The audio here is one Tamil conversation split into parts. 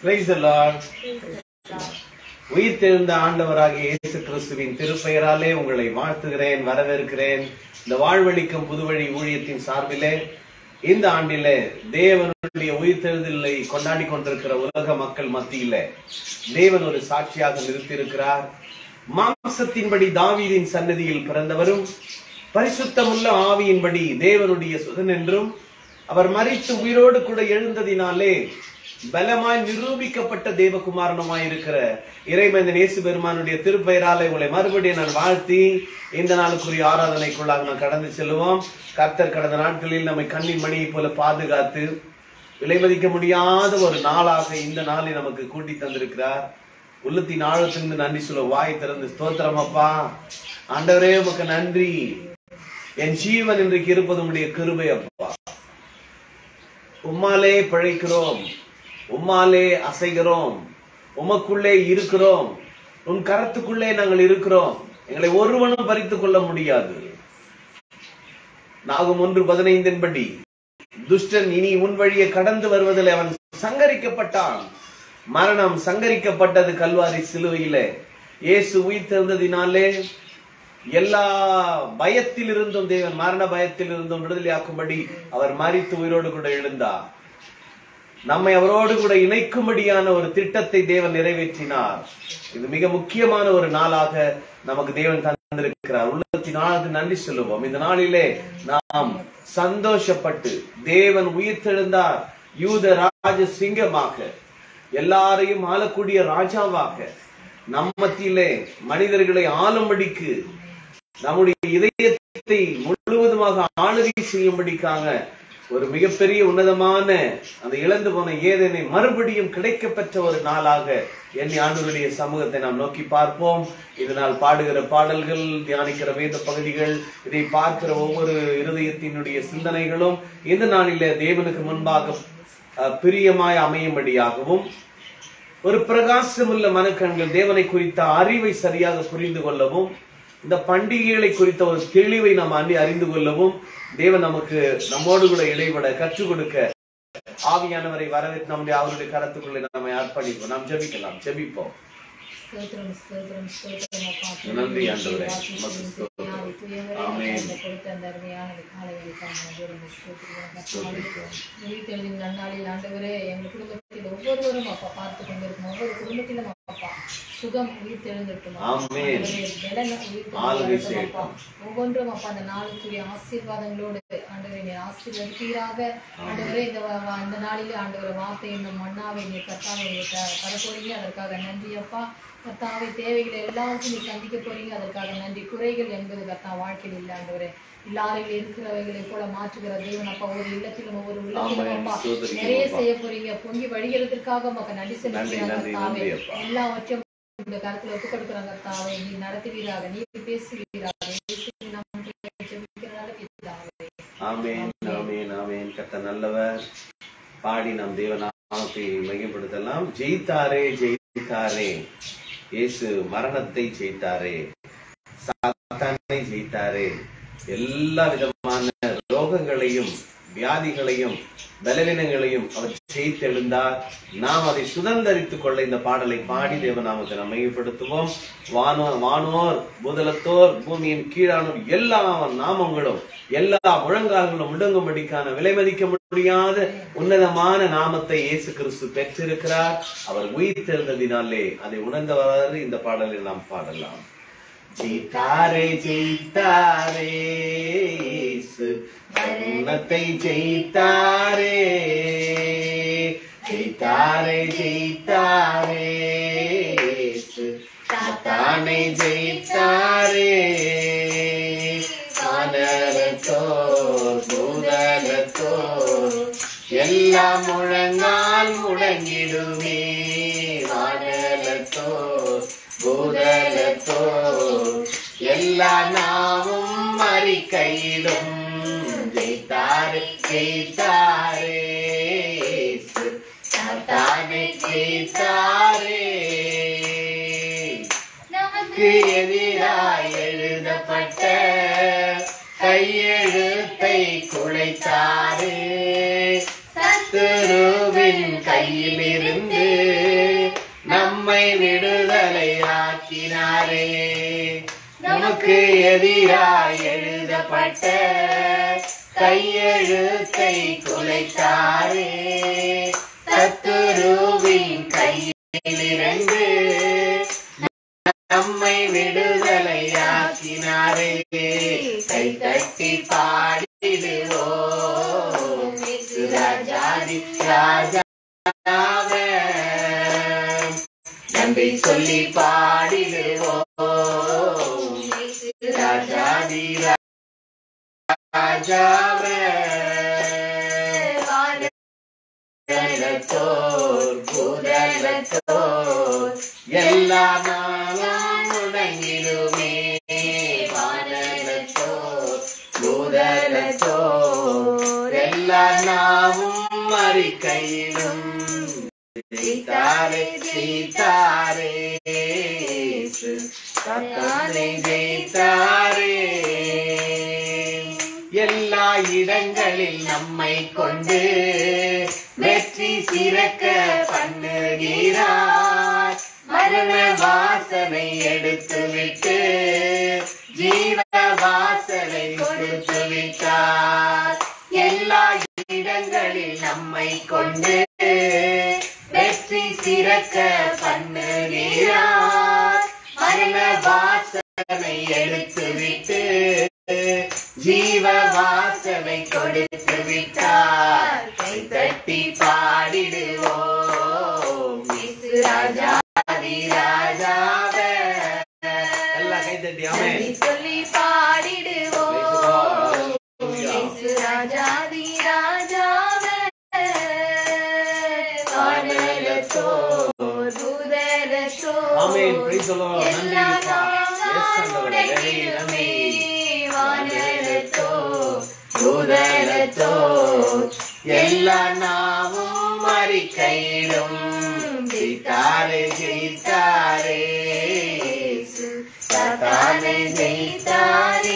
Praise the Lord. உயிர் தெழுந்த ஆண்டவராகிய இயேசு கிறிஸ்துவின் திருப்பெயராலே உங்களை வாழ்த்துகிறேன் வரவேற்கிறேன் இந்த வாழ்வழிக்கும் புதுவழி ஊழியத்தின் சார்பிலே இந்த ஆண்டிலே தேவனுடைய உயிர் தெழுதலை கொண்டாடி கொண்டிருக்கிற உலக மக்கள் மத்தியிலே தேவன் ஒரு சாட்சியாக நிறுத்தியிருக்கிறார் மாம்சத்தின்படி தாவீதின் சன்னதியில் பிறந்தவரும் பரிசுத்தமுள்ள ஆவியின்படி தேவனுடைய சுதன் என்றும் அவர் மறித்து உயிரோடு கூட எழுந்ததினாலே பலமாய் நிரூபிக்கப்பட்ட தேவகுமாரனுமாய் இருக்கிற இறைமந்தன் இயேசு பெருமானுடைய திருப்பெயராலே உங்களை மறுபடியும் நான் வாழ்த்தி இந்த நாளுக்குரிய ஆராதனைக்குள்ளாக நான் கடந்து செல்லுவோம் கர்த்தர் கடந்த நாட்களில் நம்மை கண்ணின் மணியை போல பாதுகாத்து விலைமதிக்க முடியாத ஒரு நாளாக இந்த நாளை நமக்கு கூட்டி தந்திருக்கிறார் உள்ளத்தின் ஆழத்திலிருந்து நன்றி சொல்ல வாய் திறந்து ஸ்தோத்திரம் அப்பா ஆண்டவரே உமக்கு நன்றி என் ஜீவன் இன்றைக்கு இருப்பது உம்முடைய கிருபை அப்பா உம்மாலே பிழைக்கிறோம் உம்மாலே அசைகிறோம் உமக்குள்ளே இருக்கிறோம் உன் கரத்துக்குள்ளே நாங்கள் இருக்கிறோம் எங்களை ஒருவனும் பறித்துக் கொள்ள முடியாது நாகும் ஒன்று பதினைந்தின் படி துஷ்டன் இனி உன் வழியே கடந்து வருவதில் அவன் சங்கரிக்கப்பட்டான் மரணம் சங்கரிக்கப்பட்டது கல்வாரி சிலுவையிலே இயேசு உயிர் தெரிந்ததினாலே எல்லா பயத்தில் இருந்தும் தேவன் மரண பயத்தில் இருந்தும் விடுதலையாக்கும்படி அவர் மறித்து உயிரோடு கூட எழுந்தார் நம்மை அவரோடு கூட இணைக்கும்படியான ஒரு திட்டத்தை தேவன் நிறைவேற்றினார் இது மிக முக்கியமான ஒரு நாளாக நமக்கு தேவன் தந்திருக்கிறார் உள்ளத்தின் ஆளுக்கு நன்றி சொல்லுவோம் இந்த நாளிலே நாம் சந்தோஷப்பட்டு தேவன் உயிர்த்தெழுந்தார் யூத ராஜ சிங்கமாக எல்லாரையும் ஆளக்கூடிய ராஜாவாக நம் மத்தியிலே மனிதர்களை ஆளும்படிக்கு நம்முடைய இதயத்தை முழுவதுமாக ஆளுகை செய்யும்படிக்காக ஒரு மிகப்பெரிய உன்னதமான அந்த இழந்து போன ஏதேனை மறுபடியும் கிடைக்க பெற்ற ஒரு நாளாக எண்ணி ஆண்டுகளுடைய சமூகத்தை நாம் நோக்கி பார்ப்போம் இதனால் பாடுகிற பாடல்கள் தியானிக்கிற வேத பகுதிகள் இதை பார்க்கிற ஒவ்வொரு இருதயத்தினுடைய சிந்தனைகளும் இந்த நாளிலே தேவனுக்கு முன்பாக அஹ், பிரியமாய் அமையும்படியாகவும் ஒரு பிரகாசமுள்ள மனக்கண்கள் தேவனை குறித்த அறிவை சரியாக புரிந்து கொள்ளவும் இந்த பண்டிகைகளை குறித்த ஒரு தெளிவை நாம் அண்டி அறிந்து கொள்ளவும் தேவன் நமக்கு நம்மோடு கூட இடைபட கற்றுக் கொடுக்க ஆவியானவரை வரவேற்று நம்முடைய அவருடைய கரத்துக்குள்ளே நம்மை அர்ப்பணிப்போம் நாம் ஜெபிக்கலாம் ஜெபிப்போம் ஸ்தோத்திரம், ஸ்தோத்திரம், ஸ்தோத்திரம் அப்பா. நன்றி ஆண்டவரே. வாசி, உமக்கு வாசி, ஸ்தோத்திரம். ஞானி, தூயவரே, ஆமென். அந்த கொடுத்த அந்த அருமையான இந்த காலை வேளைக்காக நன்றி உமக்கு ஸ்தோத்திரம். ஸ்தோத்திரிக்கிறோம். உயிர்த்தெழுந்த நன்னாளில் ஆண்டவரே எங்கள் குடும்பத்தில் ஒவ்வொருவரும் அப்பா பார்த்து கொண்டிருக்கும் ஒவ்வொரு குடும்பத்திலும் அப்பா சுகம் உயிர் தெழுந்திருக்கும் ஆமென். ஆளுகை செய்யட்டும். ஒவ்வொன்றும் அப்பா அந்த நாளுக்குரிய ஆசீர்வாதங்களோடு ஆண்டவரை நீர் ஆசீர்வதிப்பீராக ஆண்டவரே இந்த வ- வ- இந்த நாளிலே ஆண்டவரை வார்த்தை என்னும் மண்ணாவை நீர் கத்தாவை நீர் த- தர போறீங்க அதற்காக நன்றி அப்பா கத்தாவை தேவைகளை எல்லாருக்கும் நீ சந்திக்க போறீங்க அதற்காக நன்றி குறைகள் என்பது கத்தா வாழ்க்கையில் இல்லை ஆண்டவரே இல்லாரையில் இருக்கிறவைகளை போல மாற்றுகிற தேவன் அப்பா ஒவ்வொரு இல்லத்திலும் ஒவ்வொரு உள்ளத்திலும் ஆமென். அப்பா ஸ்தோத்திரிக்கிறோம் நிறைய அப்பா. செய்ய போறீங்க பொங்கி வழிகிறதுக்காக மக்கள் நன்றி நன்றி, செலுத்துகிறாங்க நன்றி, கத்தாவே நன்றி அப்பா. எல்லாவற்றையும் இந்த கருத்துல ஒப்புக் கொடுக்குறாங்க கத்தாவே நீ நடத்துவீராக நீ பேசுவீராக இயேசுவின் நாமத்தில் ஜெபிக்கிறதால பிதாவே. ஆமென் ஆமென் ஆமென் கத்த நல்லவர் பாடி நம் தேவநாமத்தை மையப்படுத்தலாம் ஜெயித்தாரே ஜெயித்தாரே இயேசு மரணத்தை ஜெயித்தாரே சாத்தானை ஜெயித்தாரே எல்லா விதமான ரோகங்களையும் வியாதிகளையும் பலவீனங்களையும் அவர் ஜெயித்தெழுந்தார் நாம் அதை சுதந்தரித்துக் கொள்ள இந்த பாடலை பாடி தேவநாமத்தை நாம் மையப்படுத்துவோம் வானோர் வானோர் பூதலத்தோர் பூமியின் கீழானோர் எல்லா நாமங்களும் எல்லா முழங்கால்களும் முடங்கும்படிக்கான விலை மதிக்க முடியாத உன்னதமான நாமத்தை இயேசு கிறிஸ்து பெற்றிருக்கிறார் அவர் உயிர் தெரிந்ததினாலே அதை உணர்ந்தவாறு இந்த பாடலில் நாம் பாடலாம் ஜெயித்தாரே ஜெயித்தாரே இயேசு மரணத்தை ஜெயித்தாரே ஜெயித்தாரே ஜெயித்தாரே இயேசு சாத்தானை ஜெயித்தாரே வானரத்தோர் பூதலத்தோர் எல்லாம் முழங்கால் முடங்கிடுமே வானலத்தோர் பூதலத்தோர் எல்லா நாவும் அறிக்கையிடும் ஜெயித்தாரே ஜெயித்தாரே இயேசு சாத்தானை ஜெயித்தாரே நமக்கு எதிராய் எழுதப்பட்ட கையெழுத்தை குலைத்தாரே சத்துருவின் கை கையில் இருந்து நம்மை விடுதலையாக்கினாரே நமக்கு எதிராய் எழுதப்பட்ட கையெழுத்தை குலைத்தாரே சத்துருவின் கையிலிருந்து நம்மை விடுதலையாக்கினாரே கை தட்டி பாடிடுவோம் ராஜாதி ராஜாவே நம்பி சொல்லி பாடிடுவோம் ராஜாதி ராஜாவே வானத்தோர் பூதலத்தோர் எல்லா நாளும் முடங்கிடுமே வானத்தோர் பூதலத்தோர் எல்லா நாவும் அறிக்கையிலும் ஜெயித்தாரே ஜெயித்தாரே சாத்தானை ஜெயித்தாரே எல்லா இடங்களில் நம்மை கொண்டு வெற்றி சிறக்க பண்ணுகிறார் மரண வாசனை எடுத்து விட்டு ஜீவ வாசனை கொடுத்து விட்டார் எல்லா இடங்களில் நம்மை கொண்டு வெற்றி சிறக்க பண்ணுகிறார் மரண வாசனை எடுத்து விட்டு ஜீவ வாசனை கொடுத்து விட்டார் கை தட்டி பாடிடுவோம் இயேசு ராஜாதி ராஜாவே எல்லாம் கை தட்டி நன்றி சொல்லி பாடிடுவோம் இயேசு ராஜாதி ராஜாவே வானலத்தோர் பூதலத்தோர் ஆமென். Praise the Lord. நன்றி எல்லா அப்பா. Yes, ஆண்டவரே. நன்றி, நாமமுடையிலுமே நன்றி. வானலத்தோர் பூதலத்தோர் எல்லா நாவும் அறிக்கையிடும் ஜெயித்தாரே ஜெயித்தாரே சாத்தானை ஜெயித்தாரே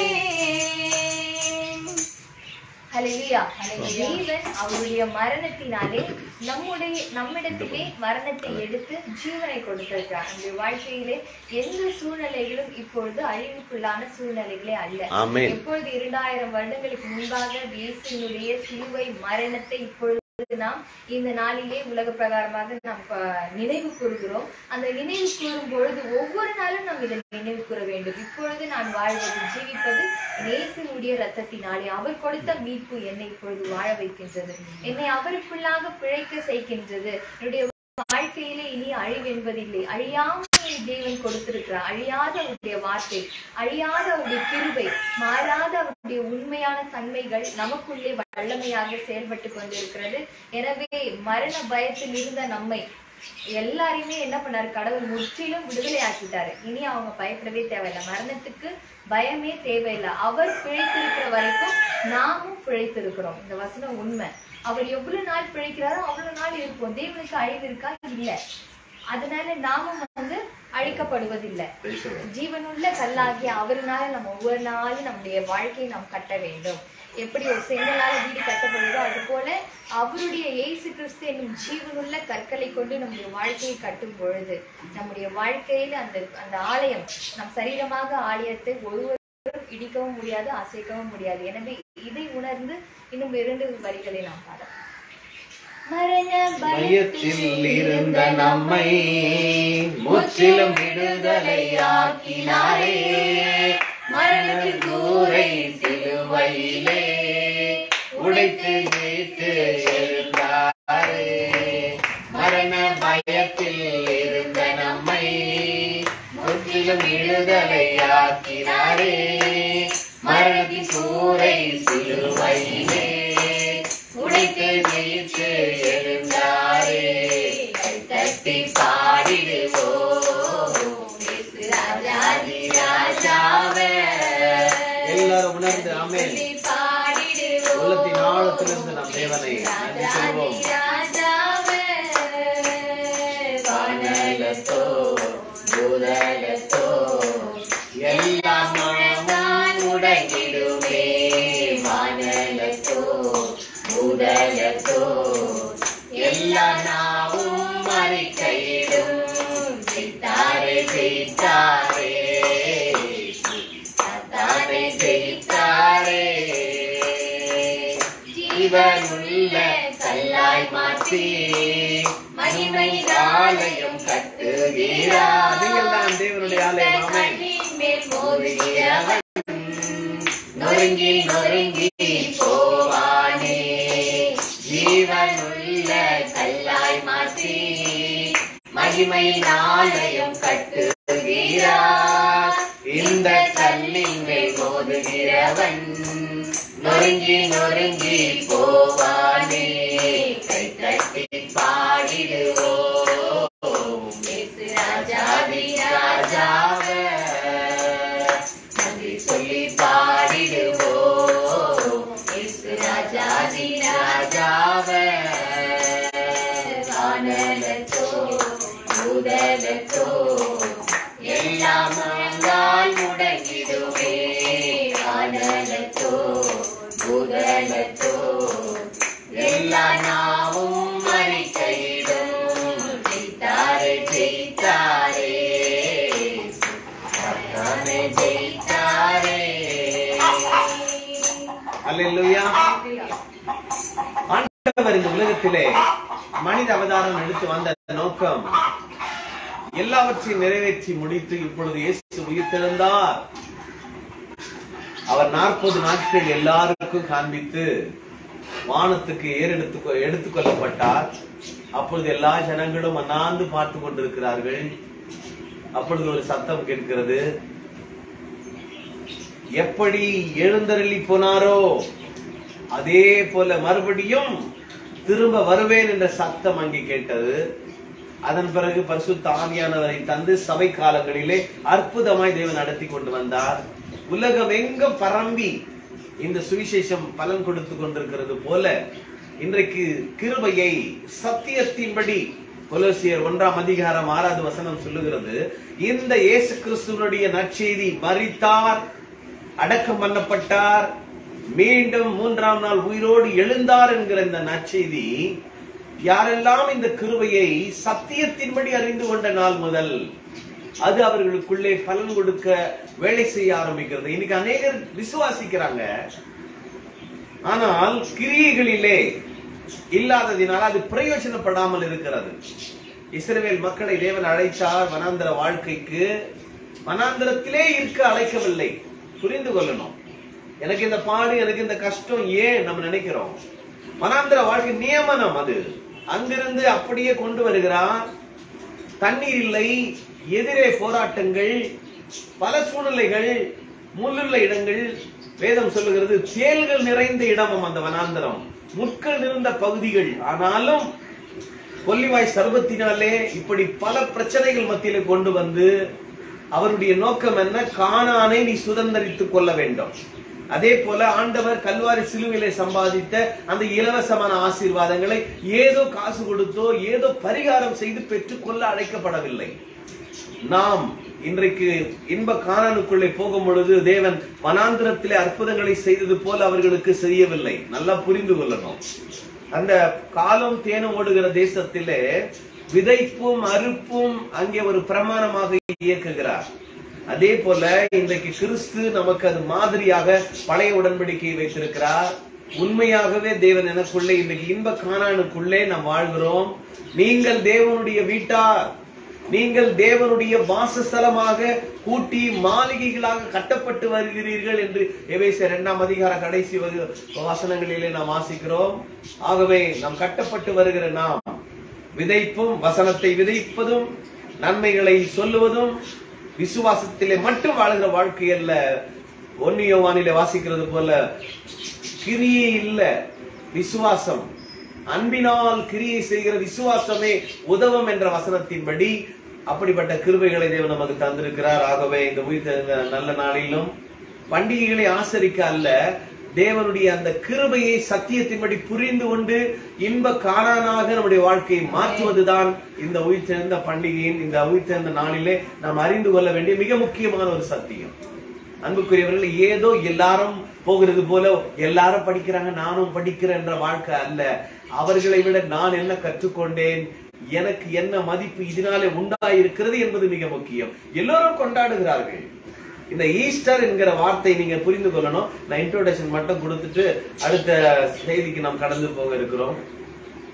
ஹalleluya ஜீவன் அவருடைய மரணத்தினாலே நம்முடைய நம்மிடத்திலே மரணத்தை எடுத்து ஜீவனை கொடுத்திருக்கிறார் நம்முடைய வாழ்க்கையிலே எந்த சூழ்நிலைகளும் இப்பொழுது அழிவுக்குள்ளான சூழ்நிலைகளே அல்ல ஆமென் எப்பொழுது இரண்டாயிரம் வருடங்களுக்கு முன்பாக இயேசுவினுடைய சிலுவை மரணத்தை இப்பொழுது நாம் இந்த நாளிலே உலக பிரகாரமாக நாம் ப- நினைவு கூறுகிறோம் அந்த நினைவு கூறும் பொழுது ஒவ்வொரு நாளும் நாம் இதை நினைவு கூற வேண்டும் இப்பொழுது நான் வாழ்வது ஜீவிப்பது நேசனுடைய ரத்தத்தினாலே அவர் கொடுத்த மீட்பு என்னை இப்பொழுது வாழ வைக்கின்றது என்னை அவருக்குள்ளாக பிழைக்க செய்கின்றது என்னுடைய வாழ்க்கையிலே இனி அழிவு என்பதில்லை அழியாமல் தேவன் கொடுத்திருக்கிறார் அழியாத அவருடைய வார்த்தை அழியாத அவருடைய கிருபை மாறாத அவருடைய உண்மையான தன்மைகள் நமக்குள்ளே வல்லமையாக செயல்பட்டு கொண்டிருக்கிறது எனவே மரண பயத்தில் இருந்த நம்மை எல்லாரையுமே என்ன பண்ணாரு கடவுள் முற்றிலும் விடுதலை ஆக்கிட்டாரு இனி அவங்க பயப்படவே தேவையில்லை மரணத்துக்கு பயமே தேவையில்லை அவர் பிழைத்திருக்கிற வரைக்கும் நாமும் பிழைத்திருக்கிறோம் இந்த வசனம் உண்மை அவர் எவ்வளவு நாள் பிழைக்கிறாரோ அவ்வளவு நாள் இருப்போம் தேவனுக்கு அழிவு இருக்கா இல்ல அதனால நாமும் வந்து அழிக்கப்படுவதில்லை ஜீவனுள்ள கல்லாகிய அவர்னால நம்ம ஒவ்வொரு நாளும் நம்முடைய வாழ்க்கையை நாம் கட்ட வேண்டும் எப்படி ஒரு செங்கலால வீடு கட்டப்படுதோ அது போல அவருடைய இயேசு கிறிஸ்து என்னும் ஜீவனுள்ள கற்களை கொண்டு நம்முடைய வாழ்க்கையை கட்டும் பொழுது நம்முடைய வாழ்க்கையில அந்த அந்த ஆலயம் நம் சரீரமாக ஆலயத்தை ஒருவரும் இடிக்கவும் முடியாது அசைக்கவும் முடியாது எனவே இதை உணர்ந்து இன்னும் இரண்டு வரிகளை நாம் பாடலாம் மரண பயத்தில் இருந்த நம்மை முற்றிலும் விடுதலையாக்கினாரே மரணத்தின் கூரை சிலுவையிலே உடைத்து ஜெயித்து எழுந்தாரே மரண பயத்தில் இருந்த நம்மை முற்றிலும் விடுதலையாக்கினாரே மரணத்தின் கூரை சிலுவையிலே உடைத்து ஜெயித்து எழுந்தாரே கை தட்டி பாடிடுவோம் இயேசு ராஜாதி ராஜாவே எல்லாரும் உணர்ந்து ஆமென் உள்ளத்தின் ஆழத்திலிருந்து நாம் தேவனை நன்றி சொல்வோம் வானலத்தோ பூதலத்தோ எல்லா மனமும் உடைந்திடுமே வானலத்தோ பூதலத்தோ எல்லா நாவும் கல்லாய் மாற்றி மகிமையின் ஆலயம் கட்டுகிறார் நீங்கள் தான் தேவனுடைய ஆலயம் இந்த ஆமென் கல்லின் மேல் மோதுகிறவன் நொறுங்கி நொறுங்கி போவானே ஜீவனுள்ள கல்லாய் மாற்றி மகிமையின் ஆலயம் கட்டுகிறார் இந்த கல்லின் மேல் மோதுகிறவன் நொறுங்கி நொறுங்கி போவானே கை தட்டி பாடிடுவோம் இயேசு ராஜாதி ராஜாவே நன்றி சொல்லி பாடிடுவோம் இயேசு ராஜாதி ராஜாவே வானலத்தோ முதலத்தோ எல்லாம் முழங்கால் முடங்கிடுமே வானலத்தோ முதலத்தோ எல்லா நாவும் மறிக்கையிடும் ஜெயித்தாரே ஜெயித்தாரே கர்த்தாவே ஜெயித்தாரே அல்லேலூயா ஆண்டவர் இந்த உலகத்திலே மனித அவதாரம் எடுத்து வந்த நோக்கம் எல்லாவற்றையும் நிறைவேற்றி முடித்து இப்பொழுது இயேசு உயிர்த்தெழுந்தார் அவர் நாற்பது நாட்கள் எல்லாருக்கும் காண்பித்து வானத்துக்கு ஏறெடுத்து எடுத்துக் கொள்ளப்பட்டார் அப்பொழுது எல்லா ஜனங்களும் அண்ணாந்து பார்த்து கொண்டிருக்கிறார்கள் அப்பொழுது ஒரு சத்தம் கேட்கிறது எப்படி எழுந்தருளி போனாரோ அதே போல மறுபடியும் திரும்ப வருவேன் என்ற சத்தம் அங்கே கேட்டது அதன் பிறகு பரிசுத்த ஆவியானவரை தந்து சபை காலங்களிலே அற்புதமாய் தேவன் நடத்தி கொண்டு வந்தார் உலகம் எங்கும் பரம்பி இந்த சுவிசேஷம் பலன் கொடுத்து கொண்டிருக்கிறது போல இன்றைக்கு கிருபையை சத்தியத்தின்படி கொலோசியர் ஒன்றாம் அதிகாரம் ஆறாவது வசனம் சொல்லுகிறது இந்த இயேசு கிறிஸ்துவனுடைய நற்செய்தி மரித்தார் அடக்கம் பண்ணப்பட்டார் மீண்டும் மூன்றாம் நாள் உயிரோடு எழுந்தார் என்கிற இந்த நற்செய்தி யாரெல்லாம் இந்த கிருபையை சத்தியத்தின்படி அறிந்து கொண்ட நாள் முதல் அது அவர்களுக்குள்ளே பலன் கொடுக்க வேலை செய்ய ஆரம்பிக்கிறது இன்னைக்கு அநேகர் விசுவாசிக்கிறாங்க ஆனால் கிரியைகளிலே இல்லாததினால் அது பிரயோஜனப்படாமல் இருக்கிறது இஸ்ரவேல் மக்களை தேவன் அழைத்தார் வனாந்தர வாழ்க்கைக்கு வனாந்தரத்திலே இருக்க அழைக்கவில்லை புரிந்து கொள்ளணும் எனக்கு இந்த பாடு எனக்கு இந்த கஷ்டம் ஏன் நம்ம நினைக்கிறோம் வனாந்தர வாழ்க்கை நியமனம் அது அங்கிருந்து அப்படியே கொண்டு வருகிறார் தண்ணீர் இல்லை எதிரே போராட்டங்கள் பல சூழ்நிலைகள் முள்ளுள்ள இடங்கள் வேதம் சொல்லுகிறது தேள்கள் நிறைந்த இடமும் அந்த வனாந்தரம் முட்கள் நிறைந்த பகுதிகள் ஆனாலும் கொல்லிவாய் சர்வத்தினாலே இப்படி பல பிரச்சனைகள் மத்தியிலே கொண்டு வந்து அவருடைய நோக்கம் என்ன கானானை நீ சுதந்தரித்துக் கொள்ள வேண்டும் அதே போல ஆண்டவர் கல்வாரி சிலுவிலே சம்பாதித்த அந்த இலவசமான ஆசீர்வாதங்களை ஏதோ காசு கொடுத்தோ ஏதோ பரிகாரம் செய்து பெற்றுக்கொள்ள அழைக்கப்படவில்லை நாம் இன்றைக்கு இன்ப காணனுக்குள்ளே போகும் பொழுது தேவன் வனாந்திரத்திலே அற்புதங்களை செய்தது போல அவர்களுக்கு செய்யவில்லை நல்லா புரிந்து கொள்ளணும் அந்த காலம் தேனும் ஓடுகிற தேசத்திலே விதைப்பும் அறுப்பும் அங்கே ஒரு பிரமாணமாக இயக்குகிறார் அதே போல இன்றைக்கு கிறிஸ்து நமக்கு அது மாதிரியாக பழைய உடன்படிக்கையை வைத்திருக்கிறார் உண்மையாகவே தேவன் எனக்குள்ளே இன்றைக்கு இன்ப காணானுக்குள்ளே நாம் வாழ்கிறோம் நீங்கள் தேவனுடைய வீட்டார் நீங்கள் தேவனுடைய வாசஸ்தலமாக கூட்டி மாளிகைகளாக கட்டப்பட்டு வருகிறீர்கள் என்று எபேசியர் இரண்டாம் அதிகார கடைசி வகு- வசனங்களிலே நாம் வாசிக்கிறோம் ஆகவே நாம் கட்டப்பட்டு வருகிற நாம் விதைப்பும் வசனத்தை விதைப்பதும் நன்மைகளை சொல்லுவதும் விசுவாசத்திலே மட்டும் வாழ்கிற வாழ்க்கை அல்ல ஒன்னியோவானிலே வாசிக்கிறது போல கிரியை இல்ல விசுவாசம் அன்பினால் கிரியை செய்கிற விசுவாசமே உதவும் என்ற வசனத்தின்படி அப்படிப்பட்ட கிருபைகளை தேவன் நமக்கு தந்திருக்கிறார் ஆகவே இந்த உயிர் தெழுந்த நல்ல நாளிலும் பண்டிகைகளை ஆசரிக்க அல்ல தேவனுடைய அந்த கிருபையை சத்தியத்தின்படி புரிந்து கொண்டு இன்ப காணானாக நம்முடைய வாழ்க்கையை மாற்றுவதுதான் இந்த உயிர் தெழுந்த பண்டிகையின் இந்த உயிர் தெழுந்த நாளிலே நாம் அறிந்து கொள்ள வேண்டிய மிக முக்கியமான ஒரு சத்தியம் அன்புக்குரியவர்கள் ஏதோ எல்லாரும் போகிறது போல எல்லாரும் படிக்கிறாங்க நானும் படிக்கிறேன் என்ற வாழ்க்கை அல்ல அவர்களை விட நான் என்ன கற்றுக்கொண்டேன் எனக்கு என்ன மதிப்பு இதனாலே உண்டாயிருக்கிறது என்பது மிக முக்கியம் எல்லோரும் கொண்டாடுகிறார்கள் இந்த ஈஸ்டர் என்கிற வார்த்தை நீங்க புரிந்து கொள்ளணும் நான் இன்ட்ரோடக்ஷன் மட்டும் கொடுத்துட்டு அடுத்த செய்திக்கு நாம் கடந்து போக இருக்கிறோம்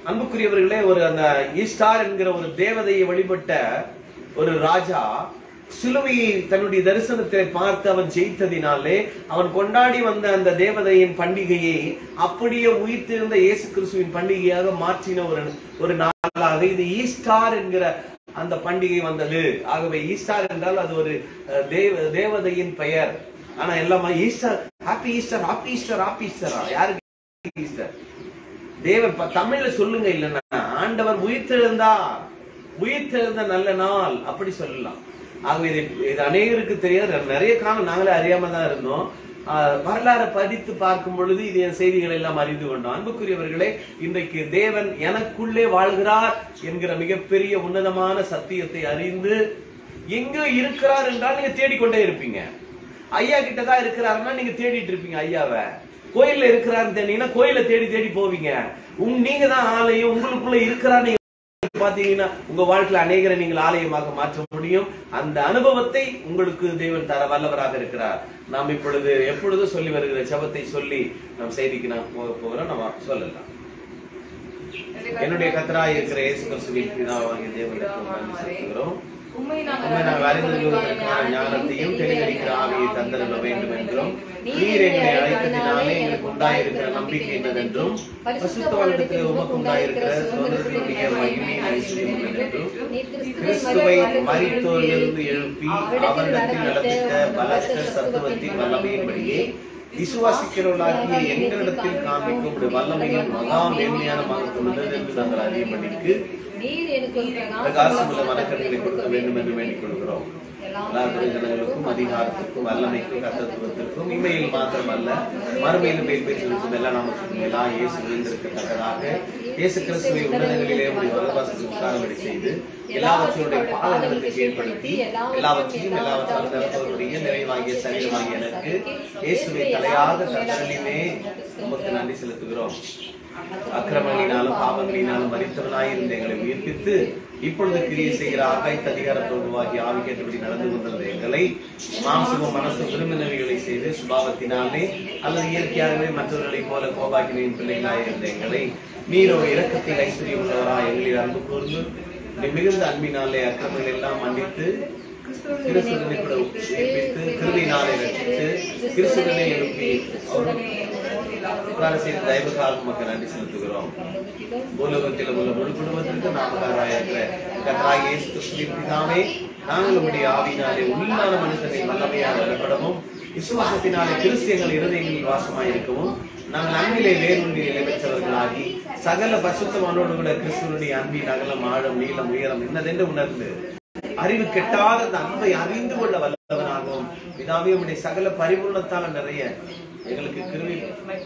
அன்புக்குரியவர்களே ஒரு அந்த ஈஸ்டார் என்கிற ஒரு தேவதையை வழிபட்ட ஒரு ராஜா சிலுவையை தன்னுடைய தரிசனத்தை பார்த்து அவன் ஜெயித்ததினாலே அவன் கொண்டாடி வந்த அந்த தேவதையின் பண்டிகையை அப்படியே உயிர்த்திருந்த இயேசு கிறிஸ்துவின் பண்டிகையாக மாற்றின ஒரு ஒரு நாளாக இது ஈஸ்டார் என்கிற அந்த பண்டிகை வந்தது ஆகவே ஈஸ்டார் என்றால் அது ஒரு அஹ், தேவ தேவதையின் பெயர் ஆனா எல்லாமே Easter happy Easter happy Easter happy ஈஸ்டரா யாருக்கு ஈஸ்டர் தேவன் ப- தமிழ்ல சொல்லுங்க இல்லைன்னா ஆண்டவர் உயிர்த்தெழுந்தார் உயிர்த்தெழுந்த நல்ல நாள் அப்படி சொல்லலாம் ஆகவே இது இது அநேகருக்கு தெரியாது நிறைய காலம் நாங்களே அறியாம தான் இருந்தோம் ஆஹ் வரலாறை படித்து பார்க்கும் பொழுது இது என் செய்திகள் எல்லாம் அறிந்து கொண்டோம் அன்புக்குரியவர்களே இன்றைக்கு தேவன் எனக்குள்ளே வாழ்கிறார் என்கிற மிகப்பெரிய உன்னதமான சத்தியத்தை அறிந்து எங்க இருக்கிறார் என்றால் நீங்க தேடிக்கொண்டே இருப்பீங்க ஐயா கிட்ட தான் இருக்கிறாருன்னா நீங்க தேடிட்டு இருப்பீங்க ஐயாவை கோயில்ல இருக்கிறாருன்னு தேடிங்கன்னா கோயில தேடி தேடி போவீங்க உங்க நீங்க தான் ஆலயம் உங்களுக்குள்ள இருக்கிறார் நீங்க பாத்தீங்கன்னா உங்க வாழ்க்கையில அநேகரை நீங்கள் ஆலயமாக மாற்ற முடியும் அந்த அனுபவத்தை உங்களுக்கு தேவன் தர வல்லவராக இருக்கிறார் நாம் இப்பொழுது எப்பொழுதும் சொல்லி வருகிற ஜெபத்தை சொல்லி நம் செய்திக்கு நாம் போக போகிறோம் நம்ம சொல்லலாம் என்னுடைய கத்தராய் இருக்கிற இயேசு கிறிஸ்துவின் பிதாவாகிய தேவனுக்கு நன்றி செலுத்துகிறோம் உண்மை உண்மை நாங்கள் அறிந்து கொள்வதற்கான ஞானத்தையும் தெளிவளிக்கிற ஆவியை தந்திருக்க வேண்டும் என்றும் நீர் எங்களை அழைத்ததினாலே எங்களுக்கு உண்டாயிருக்கிற நம்பிக்கை என்னதென்றும் பசுத்தவரிடத்தில் உமக்கு உண்டாயிருக்கிற சுதந்திரத்தினுடைய மகிமை ஐஸ்வர்யம் என்னதென்றும் கிறிஸ்துவை மரித்தோரிலிருந்து எழுப்பி அவரிடத்தில் நடப்பித்த பலத்த சத்துவத்தின் வல்லமையின்படியே விசுவாசிக்கிறவர்களாகிய எங்களிடத்தில் காண்பிக்கும் உம்முடைய வல்லமையின் மகா மேன்மையான மகத்துவம் உள்ளது என்று நாங்கள் அறியப்படிக்கு நீர் எனக்கு ஒரு பிரகாசமுள்ள மனக்கண்களை கொடுக்க வேண்டும் என்று வேண்டிக் கொள்கிறோம் எல்லா பிரயோஜனங்களுக்கும் அதிகாரத்திற்கும் வல்லமைக்கும் கத்தத்துவத்திற்கும் இமையில் மாத்திரமல்ல மறுமையிலும் மேல் பேச்சுக்கும் எல்லா நாமத்துக்கும் எல்லா இயேசு விழுந்திருக்கத்தக்கதாக இயேசு கிறிஸ்துவை உன்னதங்களிலே உடைய வரவாசத்தில் உட்காரபடி செய்து எல்லாவற்றினுடைய பாவங்களுக்கு கீழ்ப்படுத்தி எல்லாவற்றையும் எல்லாவற்றாலும் நிரப்பவருடைய நிறைவாகிய சரீரமாகிய எனக்கு இயேசுவை தலையாக தந்தரளிமே உமக்கு நன்றி செலுத்துகிறோம் அக்கிரமங்களினாலும் பாவங்களினாலும் மறித்தவனாயிருந்த எங்களை உயிர்ப்பித்து இப்பொழுது கிரியை செய்கிற ஆகாய்த்த அதிகாரத்தோடுவாகி ஆவிக்கேற்றபடி நடந்து கொண்டிருந்த எங்களை மாம்சமும் மனசும் விரும்பினவைகளை செய்து சுபாவத்தினாலே அல்லது இயற்கையாகவே மற்றவர்களைப் போல கோபாக்கினின் பிள்ளைகளாயிருந்த எங்களை நீரோ இரக்கத்தில் ஐஸ்வர்யம் உள்ளவரா எங்களில் அன்பு கூர்ந்து உம்முடைய மிகுந்த அன்பினாலே அக்கிரமங்கள் எல்லாம் மன்னித்து கிறிஸ்துவனை கூட உயிர்ப்பித்து கிருபினாலே ரட்சித்து கிறிஸ்துவனை எழுப்பி அவரும் உட்கார செய்த தயவுக்காக உமக்கு நன்றி செலுத்துகிறோம் பூலோகத்தில் உள்ள முழு குடும்பத்திற்கு நாமக்காராக இருக்கிற கர்த்தராகிய இயேசு கிறிஸ்துவின் பிதாவே நாங்கள் உம்முடைய ஆவியினாலே உள்ளான மனுஷனை வல்லமையாக வரப்படவும் விசுவாசத்தினாலே கிறிஸ்தியங்கள் இருதயங்களில் வாசமாய் இருக்கவும் நாங்கள் அன்பிலே வேரூன்றி நிலை பெற்றவர்களாகி சகல பசுத்தமானோடு கூட கிறிஸ்துவனுடைய அன்பின் அகலம் ஆழம் நீளம் உயரம் என்னதென்று உணர்ந்து அறிவு கெட்டாத அந்த அன்பை அறிந்து கொள்ள வல்லவனாகவும் பிதாவே உம்முடைய சகல பரிபூர்ணத்தால நிறைய எங்களுக்கு கிருவி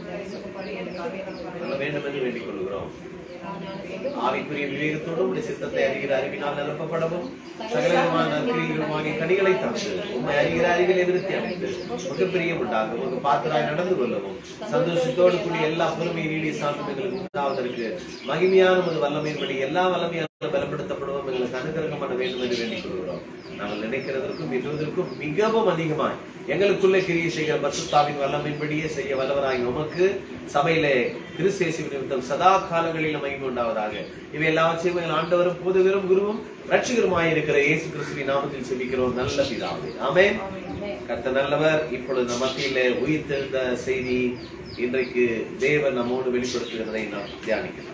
பண்ண வேண்டும் என்று வேண்டிக் கொள்கிறோம் ஆவிக்குரிய விவேகத்தோடு உடைய சித்தத்தை அறிகிற அறிவினால் நிரப்பப்படவும் சகலவிதமான நற்கிரிகளுமாகிய கனிகளை தந்து உண்மை அறிகிற அறிவிலை விருத்தி அடைந்து மிகப்பெரிய உண்டாகும் உங்க பாத்திராய் நடந்து கொள்ளவும் சந்தோஷத்தோடு கூடிய எல்லா பொறுமையை நீடிய சாந்தம் எங்களுக்கு உண்டாவதற்கு மகிமையான ஒரு வல்லமையின்படி எல்லா வல்லமையான பலப்படுத்தப்படுவோம் எங்களுக்கு அனுகிரகம் பண்ண வேண்டும் என்று வேண்டிக் கொள்கிறோம் நாங்கள் நினைக்கிறதற்கும் எண்ணுவதற்கும் மிகவும் அதிகமாய் எங்களுக்குள்ளே கிரியை செய்கிற பசுத்தாவின் வல்லமையின்படியே செய்ய வல்லவராய் உமக்கு சபையிலே கிறிஸ்தேசி நிமித்தம் சதா காலங்களிலும் மகிமை உண்டாவதாக இவை எல்லாவற்றையும் எங்கள் ஆண்டவரும் போதுவரும் குருவும் ரட்சிகருமாய் இருக்கிற இயேசு கிறிஸ்துவின் நாமத்தில் செபிக்கிறோம் நல்ல பிதாவே ஆமென் கர்த்தர் நல்லவர் இப்பொழுது நம் மத்தியிலே உயிர் தெழுந்த செய்தி இன்றைக்கு தேவன் நம்மோடு வெளிப்படுத்துகிறதை நாம் தியானிக்கலாம்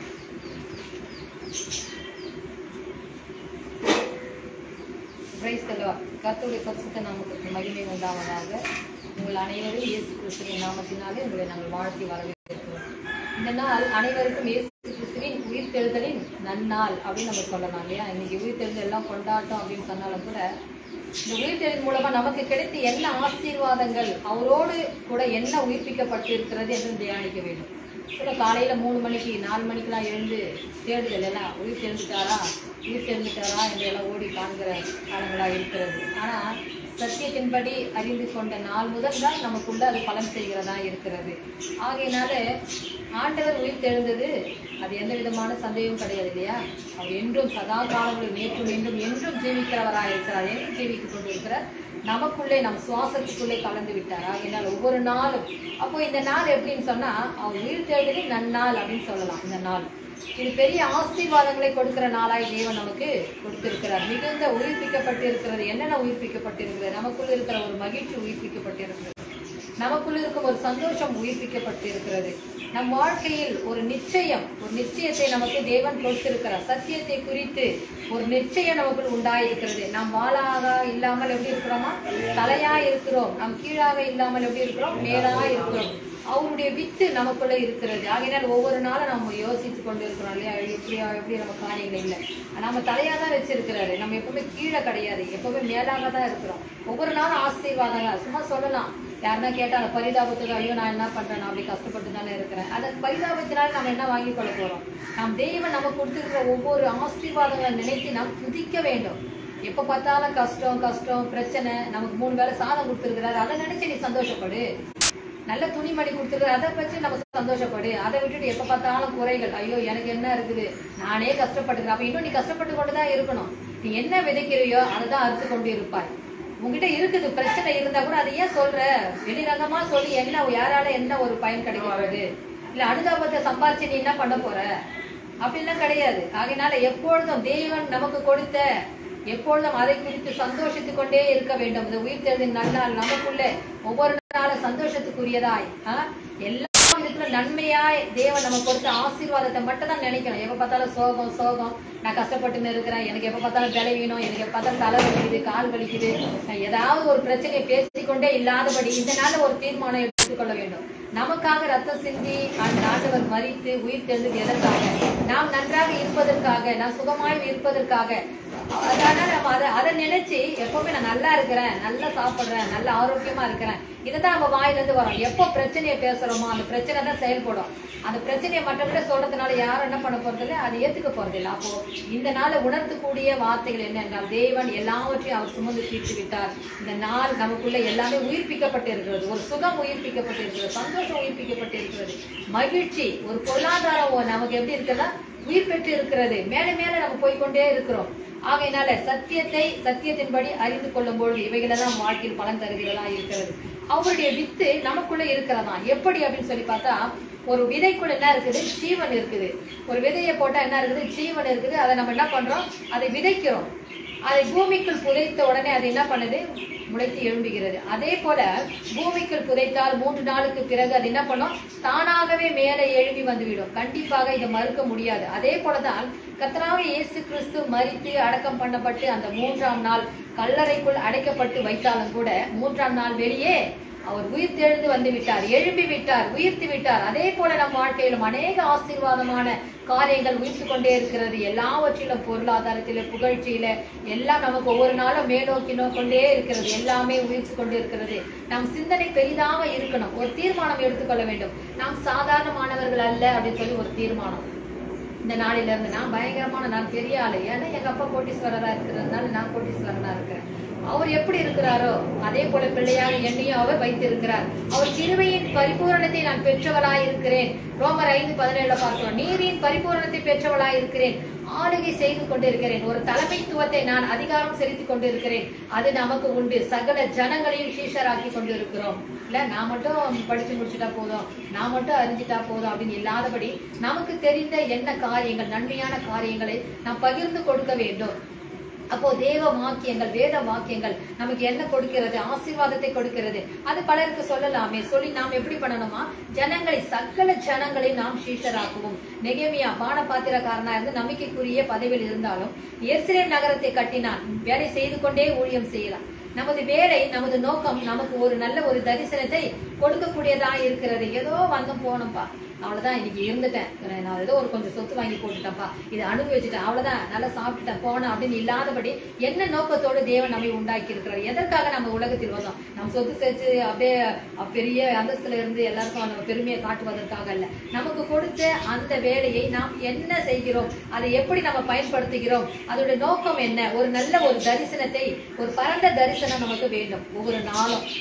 பிரைஸ் கர்த்தருடைய பரிசுத்த நாமத்துக்கு மகிமை உண்டாவதாக உங்கள் அனைவரும் இயேசு கிறிஸ்துவின் நாமத்தினாலே உங்களை நாங்கள் வாழ்த்தி வரவேற்கிறோம் இந்த நாள் அனைவருக்கும் இயேசு கிறிஸ்துவின் உயிர்த்தெழுதலின் நன்னாள் அப்படின்னு நம்ம சொல்லலாம் இல்லையா இன்னைக்கு உயிர்த்தெழுதல் எல்லாம் கொண்டாட்டம் அப்படின்னு சொன்னாலும் கூட இந்த உயிர்த்தெழுதல் மூலமா நமக்கு கிடைத்த என்ன ஆசீர்வாதங்கள் அவரோடு கூட என்ன உயிர்ப்பிக்கப்பட்டு இருக்கிறது என்று தியானிக்க வேண்டும் சில காலையில மூணு மணிக்கு நாலு மணிக்கெல்லாம் எழுந்து தேடுதல் எல்லாம் உயிர் தெரிஞ்சுட்டாரா உயிர் தெரிஞ்சுட்டாரா என்று எல்லாம் ஓடி காண்கிற காலங்களா இருக்கிறது ஆனா சத்தியத்தின்படி அறிந்து கொண்ட நாள் முதல் தான் நமக்குள்ள அது பலன் செய்கிறதா இருக்கிறது ஆகையினால ஆண்டவர் உயிர் தெழுந்தது அது எந்த விதமான சந்தேகமும் கிடையாது இல்லையா அவர் என்றும் சதா காலங்களில் நேற்றும் என்றும் என்றும் ஜீவிக்கிறவராக இருக்கிறார் என்றும் ஜீவித்துக் கொண்டிருக்கிறார் நமக்குள்ளே நம் சுவாசத்துக்குள்ளே கலந்து விட்டார் ஆகையினால் ஒவ்வொரு நாளும் அப்போ இந்த நாள் எப்படின்னு சொன்னா அவர் உயிர் தேடுதலில் நன்னாள் அப்படின்னு சொல்லலாம் இந்த நாள் இது பெரிய ஆசீர்வாதங்களை கொடுக்கிற நாளாய் தேவன் நமக்கு கொடுத்திருக்கிறார் மிகுந்த உயிர்ப்பிக்கப்பட்டு இருக்கிறது என்னென்ன உயிர்ப்பிக்கப்பட்டிருக்கிறது நமக்குள்ள இருக்கிற ஒரு மகிழ்ச்சி உயிர்ப்பிக்கப்பட்டிருக்கிறது நமக்குள்ள இருக்கும் ஒரு சந்தோஷம் உயிர்ப்பிக்கப்பட்டு இருக்கிறது நம் வாழ்க்கையில் ஒரு நிச்சயம் ஒரு நிச்சயத்தை நமக்கு தேவன் கொடுத்திருக்கிறார் சத்தியத்தை குறித்து ஒரு நிச்சயம் நமக்குள் உண்டாயிருக்கிறது நாம் வாளாக இல்லாமல் எப்படி இருக்கிறோமா தலையா இருக்கிறோம் நாம் கீழாக இல்லாமல் எப்படி இருக்கிறோம் மேலா இருக்கிறோம் அவருடைய வித்து நமக்குள்ள இருக்கிறது ஆகையினால் ஒவ்வொரு நாளும் நம்ம யோசித்து கொண்டு இருக்கிறோம் இல்லையா எப்படி எப்படி நம்ம காரியங்கள் இல்லை நம்ம தலையா தான் வச்சிருக்கிறாரு நம்ம எப்பவுமே கீழே கிடையாது எப்பவுமே மேலாக தான் இருக்கிறோம் ஒவ்வொரு நாளும் ஆசீர்வாதங்க சும்மா சொல்லலாம் யாருன்னா கேட்டா அந்த பரிதாபத்துக்கு ஐயோ நான் என்ன பண்றேன் நான் அப்படி கஷ்டப்பட்டு தானே இருக்கிறேன் அந்த பரிதாபத்தினால நம்ம என்ன வாங்கி கொள்ள போறோம் நாம் தெய்வம் நமக்கு கொடுத்திருக்கிற ஒவ்வொரு ஆசீர்வாதங்களை நினைத்து நாம் துதிக்க வேண்டும் எப்ப பார்த்தாலும் கஷ்டம் கஷ்டம் பிரச்சனை நமக்கு மூணு வேளை சாதம் கொடுத்திருக்கிறாரு அதை நினைச்சு நீ சந்தோஷப்படு நல்ல துணிமணி கொடுத்துருக்காரு அதை வச்சு நம்ம சந்தோஷப்படு அதை விட்டுட்டு எப்ப பார்த்தாலும் குறைகள் ஐயோ எனக்கு என்ன இருக்குது நானே கஷ்டப்பட்டுக்கிறேன் அப்ப இன்னும் நீ கஷ்டப்பட்டு கொண்டுதான் இருக்கணும் நீ என்ன விதைக்கிறியோ அதை தான் அறுத்து கொண்டு இருப்பாய் உங்ககிட்ட இருக்குது பிரச்சனை இருந்தா கூட அதை ஏன் சொல்ற வெளிரங்கமா சொல்லி என்ன யாரால என்ன ஒரு பயன் கிடைக்க போகுது இல்ல அனுதாபத்தை சம்பாரிச்சு நீ என்ன பண்ண போற அப்படிலாம் கிடையாது ஆகையினால எப்பொழுதும் தேவன் நமக்கு கொடுத்த எப்பொழுதும் அதை குறித்து சந்தோஷித்துக் கொண்டே இருக்க வேண்டும் இந்த உயிர் தேர்தல் நன்னால் நமக்குள்ள ஒவ்வொரு நாளும் சந்தோஷத்துக்குரியதாய் ஆ, எல்லா விதத்துல நன்மையாய் தேவன் நமக்கு கொடுத்த ஆசீர்வாதத்தை மட்டும் தான் நினைக்கணும் எப்ப பார்த்தாலும் சோகம் சோகம் நான் கஷ்டப்பட்டுன்னு இருக்கிறேன் எனக்கு எப்ப பார்த்தாலும் தலை வீணும் எனக்கு எப்ப பார்த்தாலும் தலை வலிக்குது கால் வலிக்குது நான் ஏதாவது ஒரு பிரச்சனையை பேசிக்கொண்டே இல்லாதபடி இந்த நாள்ல ஒரு தீர்மானம் எடுத்துக்கொள்ள வேண்டும் நமக்காக ரத்தம் சிந்தி அந்த ஆண்டவர் மறித்து உயிர் தெழுந்தது எதற்காக நாம் நன்றாக இருப்பதற்காக நான் சுகமாய் இருப்பதற்காக அதனால நம்ம அதை அதை நினைச்சு எப்பவுமே நான் நல்லா இருக்கிறேன் நல்லா சாப்பிடுறேன் நல்ல ஆரோக்கியமா இருக்கிறேன் இதுதான் நம்ம வாயில இருந்து வரும் எப்போ பிரச்சனையை பேசுறோமோ அந்த பிரச்சனை தான் செயல்படும் அந்த பிரச்சனையை மற்றவங்க சொல்றதுனால யாரும் என்ன பண்ண போறது இல்லை அதை ஏத்துக்க போறது இல்லை அப்போ இந்த நாளை உணர்த்தக்கூடிய வார்த்தைகள் என்ன என்றால் தேவன் எல்லாவற்றையும் அவர் சுமந்து தீர்த்து விட்டார் இந்த நாள் நமக்குள்ள எல்லாமே உயிர்ப்பிக்கப்பட்டு இருக்கிறது ஒரு சுகம் உயிர்ப்பிக்கப்பட்டு இருக்கிறது சந்தோஷம் உயிர்ப்பிக்கப்பட்டு இருக்கிறது மகிழ்ச்சி ஒரு பொருளாதாரம் ஒ- நமக்கு எப்படி இருக்கிறதா உயிர் பெற்று இருக்கிறது மேல மேல நம்ம போய்க்கொண்டே இருக்கிறோம் ஆகையினால சத்தியத்தை சத்தியத்தின்படி அறிந்து கொள்ளும் பொழுது இவைகளெல்லாம் வாழ்க்கையில் பலன் தருகிறதா இருக்கிறது அவருடைய வித்து நமக்குள்ள இருக்கிறதா எப்படி அப்படின்னு சொல்லி பார்த்தா ஒரு விதைக்குள்ள என்ன இருக்குது ஜீவன் இருக்குது ஒரு விதையை போட்டா என்ன இருக்குது ஜீவன் இருக்குது அதை நம்ம என்ன பண்றோம் அதை விதைக்கிறோம் அதை பூமிக்குள் புதைத்த உடனே அது என்ன பண்ணுது முளைத்து எழும்புகிறது அதே போல பூமிக்குள் புதைத்தால் மூன்று நாளுக்கு பிறகு அது என்ன பண்ணும் தானாகவே மேலே எழும்பி வந்துவிடும் கண்டிப்பாக இதை மறுக்க முடியாது அதே போலதான் கர்த்தராக இயேசு கிறிஸ்து மரித்து அடக்கம் பண்ணப்பட்டு அந்த மூன்றாம் நாள் கல்லறைக்குள் அடைக்கப்பட்டு வைத்தாலும் கூட மூன்றாம் நாள் வெளியே அவர் உயிர் தெழுந்து வந்து விட்டார் எழும்பி விட்டார் உயிர்த்து விட்டார் அதே போல நம் வாழ்க்கையிலும் அநேக ஆசீர்வாதமான காரியங்கள் உயிர்த்து கொண்டே இருக்கிறது எல்லாவற்றிலும் பொருளாதாரத்தில புகழ்ச்சியில எல்லாம் நமக்கு ஒவ்வொரு நாளும் மேலோக்கி கொண்டே இருக்கிறது எல்லாமே உயிர்த்து கொண்டு இருக்கிறது நம் சிந்தனை பெரிதாக இருக்கணும் ஒரு தீர்மானம் எடுத்துக்கொள்ள வேண்டும் நாம் சாதாரணமானவர்கள் அல்ல அப்படின்னு சொல்லி ஒரு தீர்மானம் இந்த நாளில இருந்து நான் பயங்கரமான நான் பெரிய ஆளு ஏன்னா எங்க அப்பா கோட்டீஸ்வரரா இருக்கிறதுனால நான் கோட்டீஸ்வரனா இருக்கிறேன் அவர் எப்படி இருக்கிறாரோ அதே போல பிள்ளையாக என்னையும் அவர் வைத்திருக்கிறார் அவர் கிருபையின் பரிபூரணத்தை நான் பெற்றவளாய் இருக்கிறேன் ரோமர் ஐந்து பதினேழுல பார்க்கிறோம் நீரின் பரிபூரணத்தை பெற்றவளாய் இருக்கிறேன் ஆளுகை செய்து கொண்டிருக்கிறேன் ஒரு தலைமைத்துவத்தை நான் அதிகாரம் செலுத்திக் கொண்டிருக்கிறேன் அது நமக்கு உண்டு சகல ஜனங்களையும் சீஷராக்கி கொண்டிருக்கிறோம் இல்ல நான் மட்டும் படிச்சு முடிச்சுட்டா போதும் நான் மட்டும் அறிஞ்சிட்டா போதும் அப்படின்னு இல்லாதபடி நமக்கு தெரிந்த என்ன காரியங்கள் நன்மையான காரியங்களை நாம் பகிர்ந்து கொடுக்க வேண்டும் அப்போ தேவ வாக்கியங்கள் வேத வாக்கியங்கள் நமக்கு என்ன கொடுக்கிறது ஆசீர்வாதத்தை கொடுக்கிறது அது பலருக்கு சொல்லலாமே சொல்லி நாம் எப்படி பண்ணணுமா ஜனங்களை சகல ஜனங்களை நாம் சீஷராக்குவோம் நெகேமியா பான பாத்திரக்காரனா இருந்து நம்பிக்கைக்குரிய பதவியில் இருந்தாலும் எருசலேம் நகரத்தை கட்டினான் வேலை செய்து கொண்டே ஊழியம் செய்யலாம் நமது வேலை நமது நோக்கம் நமக்கு ஒரு நல்ல ஒரு தரிசனத்தை கொடுக்கக்கூடியதா இருக்கிறது ஏதோ வந்தோம் போனோம்ப்பா அவ்வளவுதான் இன்னைக்கு இருந்துட்டேன் நான் ஏதோ ஒரு கொஞ்சம் சொத்து வாங்கி போட்டுட்டேன்ப்பா இதை அனுபவிச்சுட்டேன் அவ்வளவுதான் நல்லா சாப்பிட்டுட்டேன் போனேன் அப்படின்னு இல்லாதபடி என்ன நோக்கத்தோடு தேவன் நம்மை உண்டாக்கி இருக்கிறார் எதற்காக நம்ம உலகத்தில் வந்தோம் நம்ம சொத்து சேர்த்து அப்படியே அஹ், பெரிய அந்தஸ்துல இருந்து எல்லாருக்கும் நம்ம பெருமையை காட்டுவதற்காக அல்ல நமக்கு கொடுத்த அந்த வேலையை நாம் என்ன செய்கிறோம் அதை எப்படி நம்ம பயன்படுத்துகிறோம் அதோட நோக்கம் என்ன ஒரு நல்ல ஒரு தரிசனத்தை ஒரு பரந்த தரிசனம் நமக்கு வேண்டும் ஒவ்வொரு நாளும்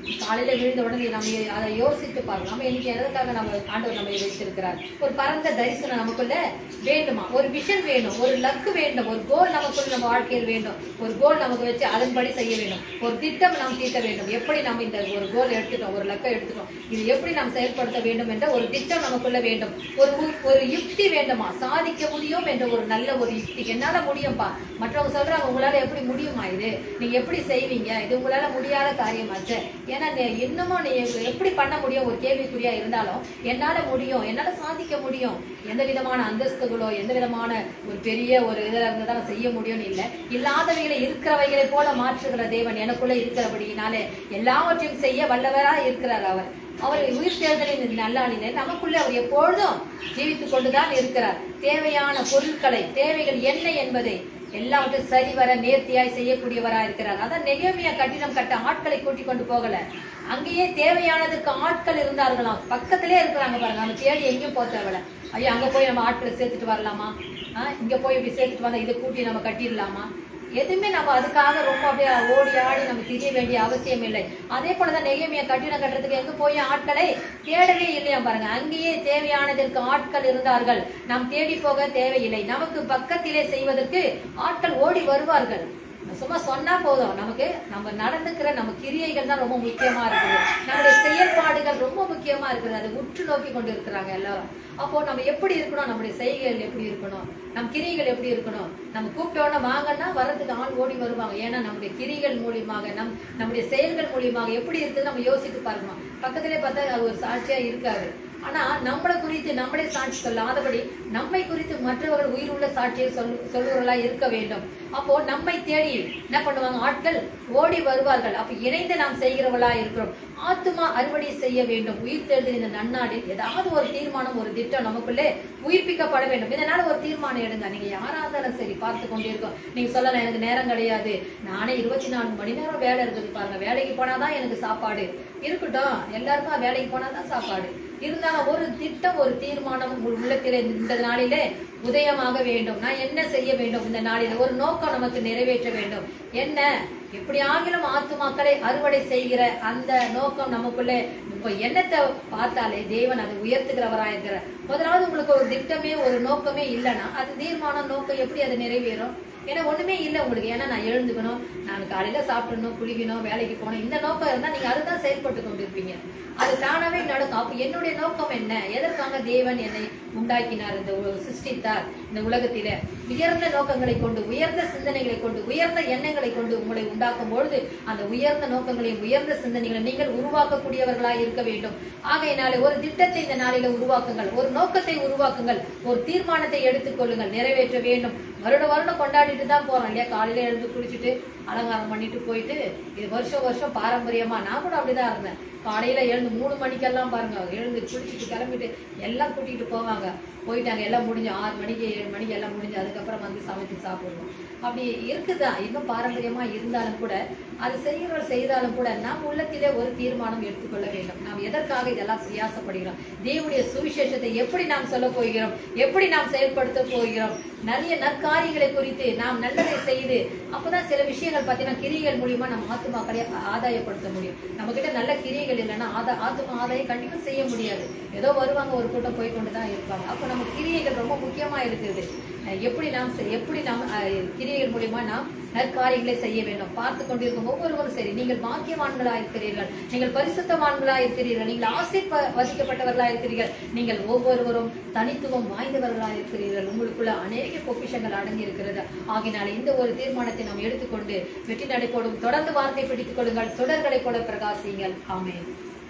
காலையில விழுந்த உடனே நம்ம அதை யோசித்து பாருங்க நம்ம இன்னைக்கு எதற்காக நம்ம ஆண்டவர் நம்மை வைத்திருக்கிறார் ஒரு பரந்த தரிசனம் நமக்குள்ள வேண்டுமா ஒரு விஷன் வேணும் ஒரு லக்கு வேண்டும் ஒரு கோல் நமக்குள்ள நம்ம வாழ்க்கையில் வேண்டும் ஒரு கோல் நமக்கு வச்சு அதன்படி செய்ய வேண்டும் ஒரு திட்டம் நாம் தீட்ட வேண்டும் எப்படி நம்ம இந்த ஒரு கோல் எடுத்துட்டோம் ஒரு லக்கை எடுத்துட்டோம் இது எப்படி நாம் செயல்படுத்த வேண்டும் என்ற ஒரு திட்டம் நமக்குள்ள வேண்டும் ஒரு உ- ஒரு யுக்தி வேண்டுமா சாதிக்க முடியும் என்ற ஒரு நல்ல ஒரு யுக்தி என்னால முடியும்பா மற்றவங்க சொல்றாங்க உங்களால எப்படி முடியுமா இது நீங்க எப்படி செய்வீங்க இது உங்களால முடியாத காரியமாச்சு ஏன்னா நீ இன்னமும் நீ எப்படி பண்ண முடியும் ஒரு கேள்விக்குறியா இருந்தாலும் என்னால முடியும் என்னால சாதிக்க முடியும் எந்த விதமான அந்தஸ்துகளோ எந்த விதமான ஒரு பெரிய ஒரு இதில் இருந்து தான் செய்ய முடியும்னு இல்லை இல்லாதவைகளை இருக்கிறவைகளை போல மாற்றுகிற தேவன் எனக்குள்ள இருக்கிறபடியினாலே எல்லாவற்றையும் செய்ய வல்லவரா இருக்கிறார் அவர் அவர் உயிர் தேர்தலின் நல்லாளிலே நமக்குள்ள அவர் எப்பொழுதும் ஜீவித்துக் கொண்டுதான் இருக்கிறார் தேவையான பொருட்களை தேவைகள் என்ன என்பதை எல்லாவற்றையும் சரிவர நேர்த்தியாய் செய்யக்கூடியவரா இருக்கிறார் அதான் நெகேமியா கட்டிடம் கட்ட ஆட்களை கூட்டிக் கொண்டு போகல அங்கேயே தேவையானதுக்கு ஆட்கள் இருந்தார்களாம் பக்கத்திலே இருக்கிறாங்க பாருங்க நம்ம தேடி எங்கேயும் போக தேவையில்ல ஐயோ அங்க போய் நம்ம ஆட்களை சேர்த்துட்டு வரலாமா ஆஹ் இங்க போய் இப்படி சேர்த்துட்டு வந்தா இதை கூட்டி நம்ம கட்டிடலாமா எதுவுமே நம்ம அதுக்காக ரொம்ப அப்படியே ஓடி ஆடி நம்ம திரிய வேண்டிய அவசியம் இல்லை அதே போலதான் நெகேமியா கட்டிடம் கட்டுறதுக்கு எங்க போய் ஆட்களை தேடவே இல்லையா பாருங்க அங்கேயே தேவையானதற்கு ஆட்கள் இருந்தார்கள் நாம் தேடி போக தேவையில்லை நமக்கு பக்கத்திலே செய்வதற்கு ஆட்கள் ஓடி வருவார்கள் சும்மா சொன்னா போதும் நமக்கு நம்ம நடந்துக்கிற நம்ம கிரியைகள் தான் ரொம்ப முக்கியமா இருக்குது நம்மளுடைய செயல்பாடுகள் ரொம்ப முக்கியமா இருக்குது அதை உற்று நோக்கி கொண்டு இருக்கிறாங்க எல்லாரும் அப்போ நம்ம எப்படி இருக்கணும் நம்முடைய செய்கைகள் எப்படி இருக்கணும் நம் கிரிகள் எப்படி இருக்கணும் நம்ம கூப்பிட்டோன்னா வாங்கன்னா வர்றதுக்கு ஆள் ஓடி வருவாங்க ஏன்னா நம்முடைய கிரிகள் மூலியமாக நம் நம்முடைய செயல்கள் மூலியமாக எப்படி இருக்குது நம்ம யோசித்து பார்க்கணும் பக்கத்திலே பார்த்தா அது ஒரு சாட்சியா இருக்காது ஆனா நம்மளை குறித்து நம்மளே சாட்சி சொல்லாதபடி நம்மை குறித்து மற்றவர்கள் உயிர் உள்ள சாட்சியை சொல் சொல்லுவர்களா இருக்க வேண்டும் அப்போ நம்மை தேடி என்ன பண்ணுவாங்க ஆட்கள் ஓடி வருவார்கள் அப்ப இணைந்து நாம் செய்கிறவர்களா இருக்கிறோம் ஆத்துமா அறுவடை செய்ய வேண்டும் உயிர் தேர்தல் இந்த நன்னாளில் ஏதாவது ஒரு தீர்மானம் ஒரு திட்டம் நமக்குள்ளே உயிர்ப்பிக்கப்பட வேண்டும் இதனால ஒரு தீர்மானம் எடுங்க நீங்க யாரா இருந்தாலும் சரி பார்த்து கொண்டே இருக்கோம் நீங்க சொல்லலாம் எனக்கு நேரம் கிடையாது நானே இருபத்தி நாலு மணி நேரம் வேலை இருக்குது பாருங்க வேலைக்கு போனாதான் எனக்கு சாப்பாடு இருக்கட்டும் எல்லாருக்கும் வேலைக்கு போனாதான் சாப்பாடு இருந்தாலும் ஒரு திட்டம் ஒரு தீர்மானம் உங்கள் உள்ளத்திலே இந்த நாளிலே உதயமாக வேண்டும் நான் என்ன செய்ய வேண்டும் இந்த நாளிலே ஒரு நோக்கம் நமக்கு நிறைவேற்ற வேண்டும் என்ன எப்படி ஆகிலும் ஆத்துமாக்களை அறுவடை செய்கிற அந்த நோக்கம் நமக்குள்ளே உங்க எண்ணத்தை பார்த்தாலே தேவன் அதை உயர்த்துகிறவராயிருக்கிறார் முதலாவது உங்களுக்கு ஒரு திட்டமே ஒரு நோக்கமே இல்லைன்னா அது தீர்மானம் நோக்கம் எப்படி அது நிறைவேறும் ஏன்னா ஒண்ணுமே இல்லை உங்களுக்கு ஏன்னா நான் எழுந்துக்கணும் நான் காலையில சாப்பிடணும் குளிக்கணும் வேலைக்கு போகணும் இந்த நோக்கம் இருந்தா நீங்க அதுதான் செயல்பட்டு கொண்டிருப்பீங்க அது தானாவே நடக்கும் அப்ப என்னுடைய நோக்கம் என்ன எதற்காக தேவன் என்னை உண்டாக்கினார் இந்த உ- சிருஷ்டித்தார் இந்த உலகத்தில உயர்ந்த நோக்கங்களை கொண்டு உயர்ந்த சிந்தனைகளை கொண்டு உயர்ந்த எண்ணங்களை கொண்டு உங்களை உண்டாக்கும் பொழுது அந்த உயர்ந்த நோக்கங்களையும் உயர்ந்த சிந்தனைகளை நீங்கள் உருவாக்கக்கூடியவர்களாய் இருக்க வேண்டும் ஆகையினாலே ஒரு திட்டத்தை இந்த நாளில உருவாக்குங்கள் ஒரு நோக்கத்தை உருவாக்குங்கள் ஒரு தீர்மானத்தை எடுத்துக்கொள்ளுங்கள் நிறைவேற்ற வேண்டும் வருட வருடம் கொண்டாடிட்டு தான் போறோம் இல்லையா காலையில எழுந்து குளிச்சுட்டு அலங்காரம் பண்ணிட்டு போயிட்டு இது வருஷம் வருஷம் பாரம்பரியமா நான் கூட அப்படிதான் இருந்தேன் காலையில எழுந்து மூணு மணிக்கெல்லாம் பாருங்க எழுந்து குளிச்சுட்டு கிளம்பிட்டு எல்லாம் கூட்டிட்டு போவாங்க போயிட்டாங்க எல்லாம் முடிஞ்சு ஆறு மணிக்கு ஏழு மணிக்கு எல்லாம் முடிஞ்சு அதுக்கப்புறம் வந்து சமைச்சு சாப்பிடுவோம் அப்படி இருக்குதான் இன்னும் பாரம்பரியமா இருந்தாலும் கூட அது செய்கிறவர் செய்தாலும் கூட நாம் உள்ளத்திலே ஒரு தீர்மானம் எடுத்துக்கொள்ள வேண்டும் நாம் எதற்காக இதெல்லாம் பிரயாசப்படுகிறோம் தேவனுடைய சுவிசேஷத்தை எப்படி நாம் சொல்ல போகிறோம் எப்படி நாம் செயல்படுத்த போகிறோம் நிறைய நற்காரியங்களை குறித்து நாம் நல்லதை செய்து அப்பதான் சில விஷயங்கள் பார்த்தீங்கன்னா கிரிகள் மூலியமா நம்ம ஆத்துமாக்களை ஆ- ஆதாயப்படுத்த முடியும் நம்ம கிட்ட நல்ல கிரியைகள் இல்லைன்னா ஆதா ஆத்துமா ஆதாயம் கண்டிப்பா செய்ய முடியாது ஏதோ வருவாங்க ஒரு கூட்டம் போய் கொண்டு தான் இருப்பாங்க அப்போ நம்ம கிரியைகள் ரொம்ப முக்கியமா இருக்குது அஹ் எப்படி நாம் செய்- எப்படி நாம் அஹ், கிரியைகள் மூலியமா நாம் நற்காரியங்களை செய்ய வேண்டும் பார்த்து கொண்டிருக்கும் ஒவ்வொருவரும் சரி நீங்கள் பாக்கியவான்களா இருக்கிறீர்கள் நீங்கள் பரிசுத்தவான்களா இருக்கிறீர்கள் நீங்கள் ஆசீர்வதிக்கப்பட்டவர்களா இருக்கிறீர்கள் நீங்கள் ஒவ்வொருவரும் தனித்துவம் வாய்ந்தவர்களா இருக்கிறீர்கள் உங்களுக்குள்ள அநேக பொக்கிஷங்கள் அடங்கி இருக்கிறது ஆகினால இந்த ஒரு தீர்மானத்தை நாம் எடுத்துக்கொண்டு வெற்றி நடைபோடும் தொடர்ந்து வார்த்தை பிடித்துக் கொள்ளுங்கள் சுடர்களை போல பிரகாசியுங்கள் ஆமென்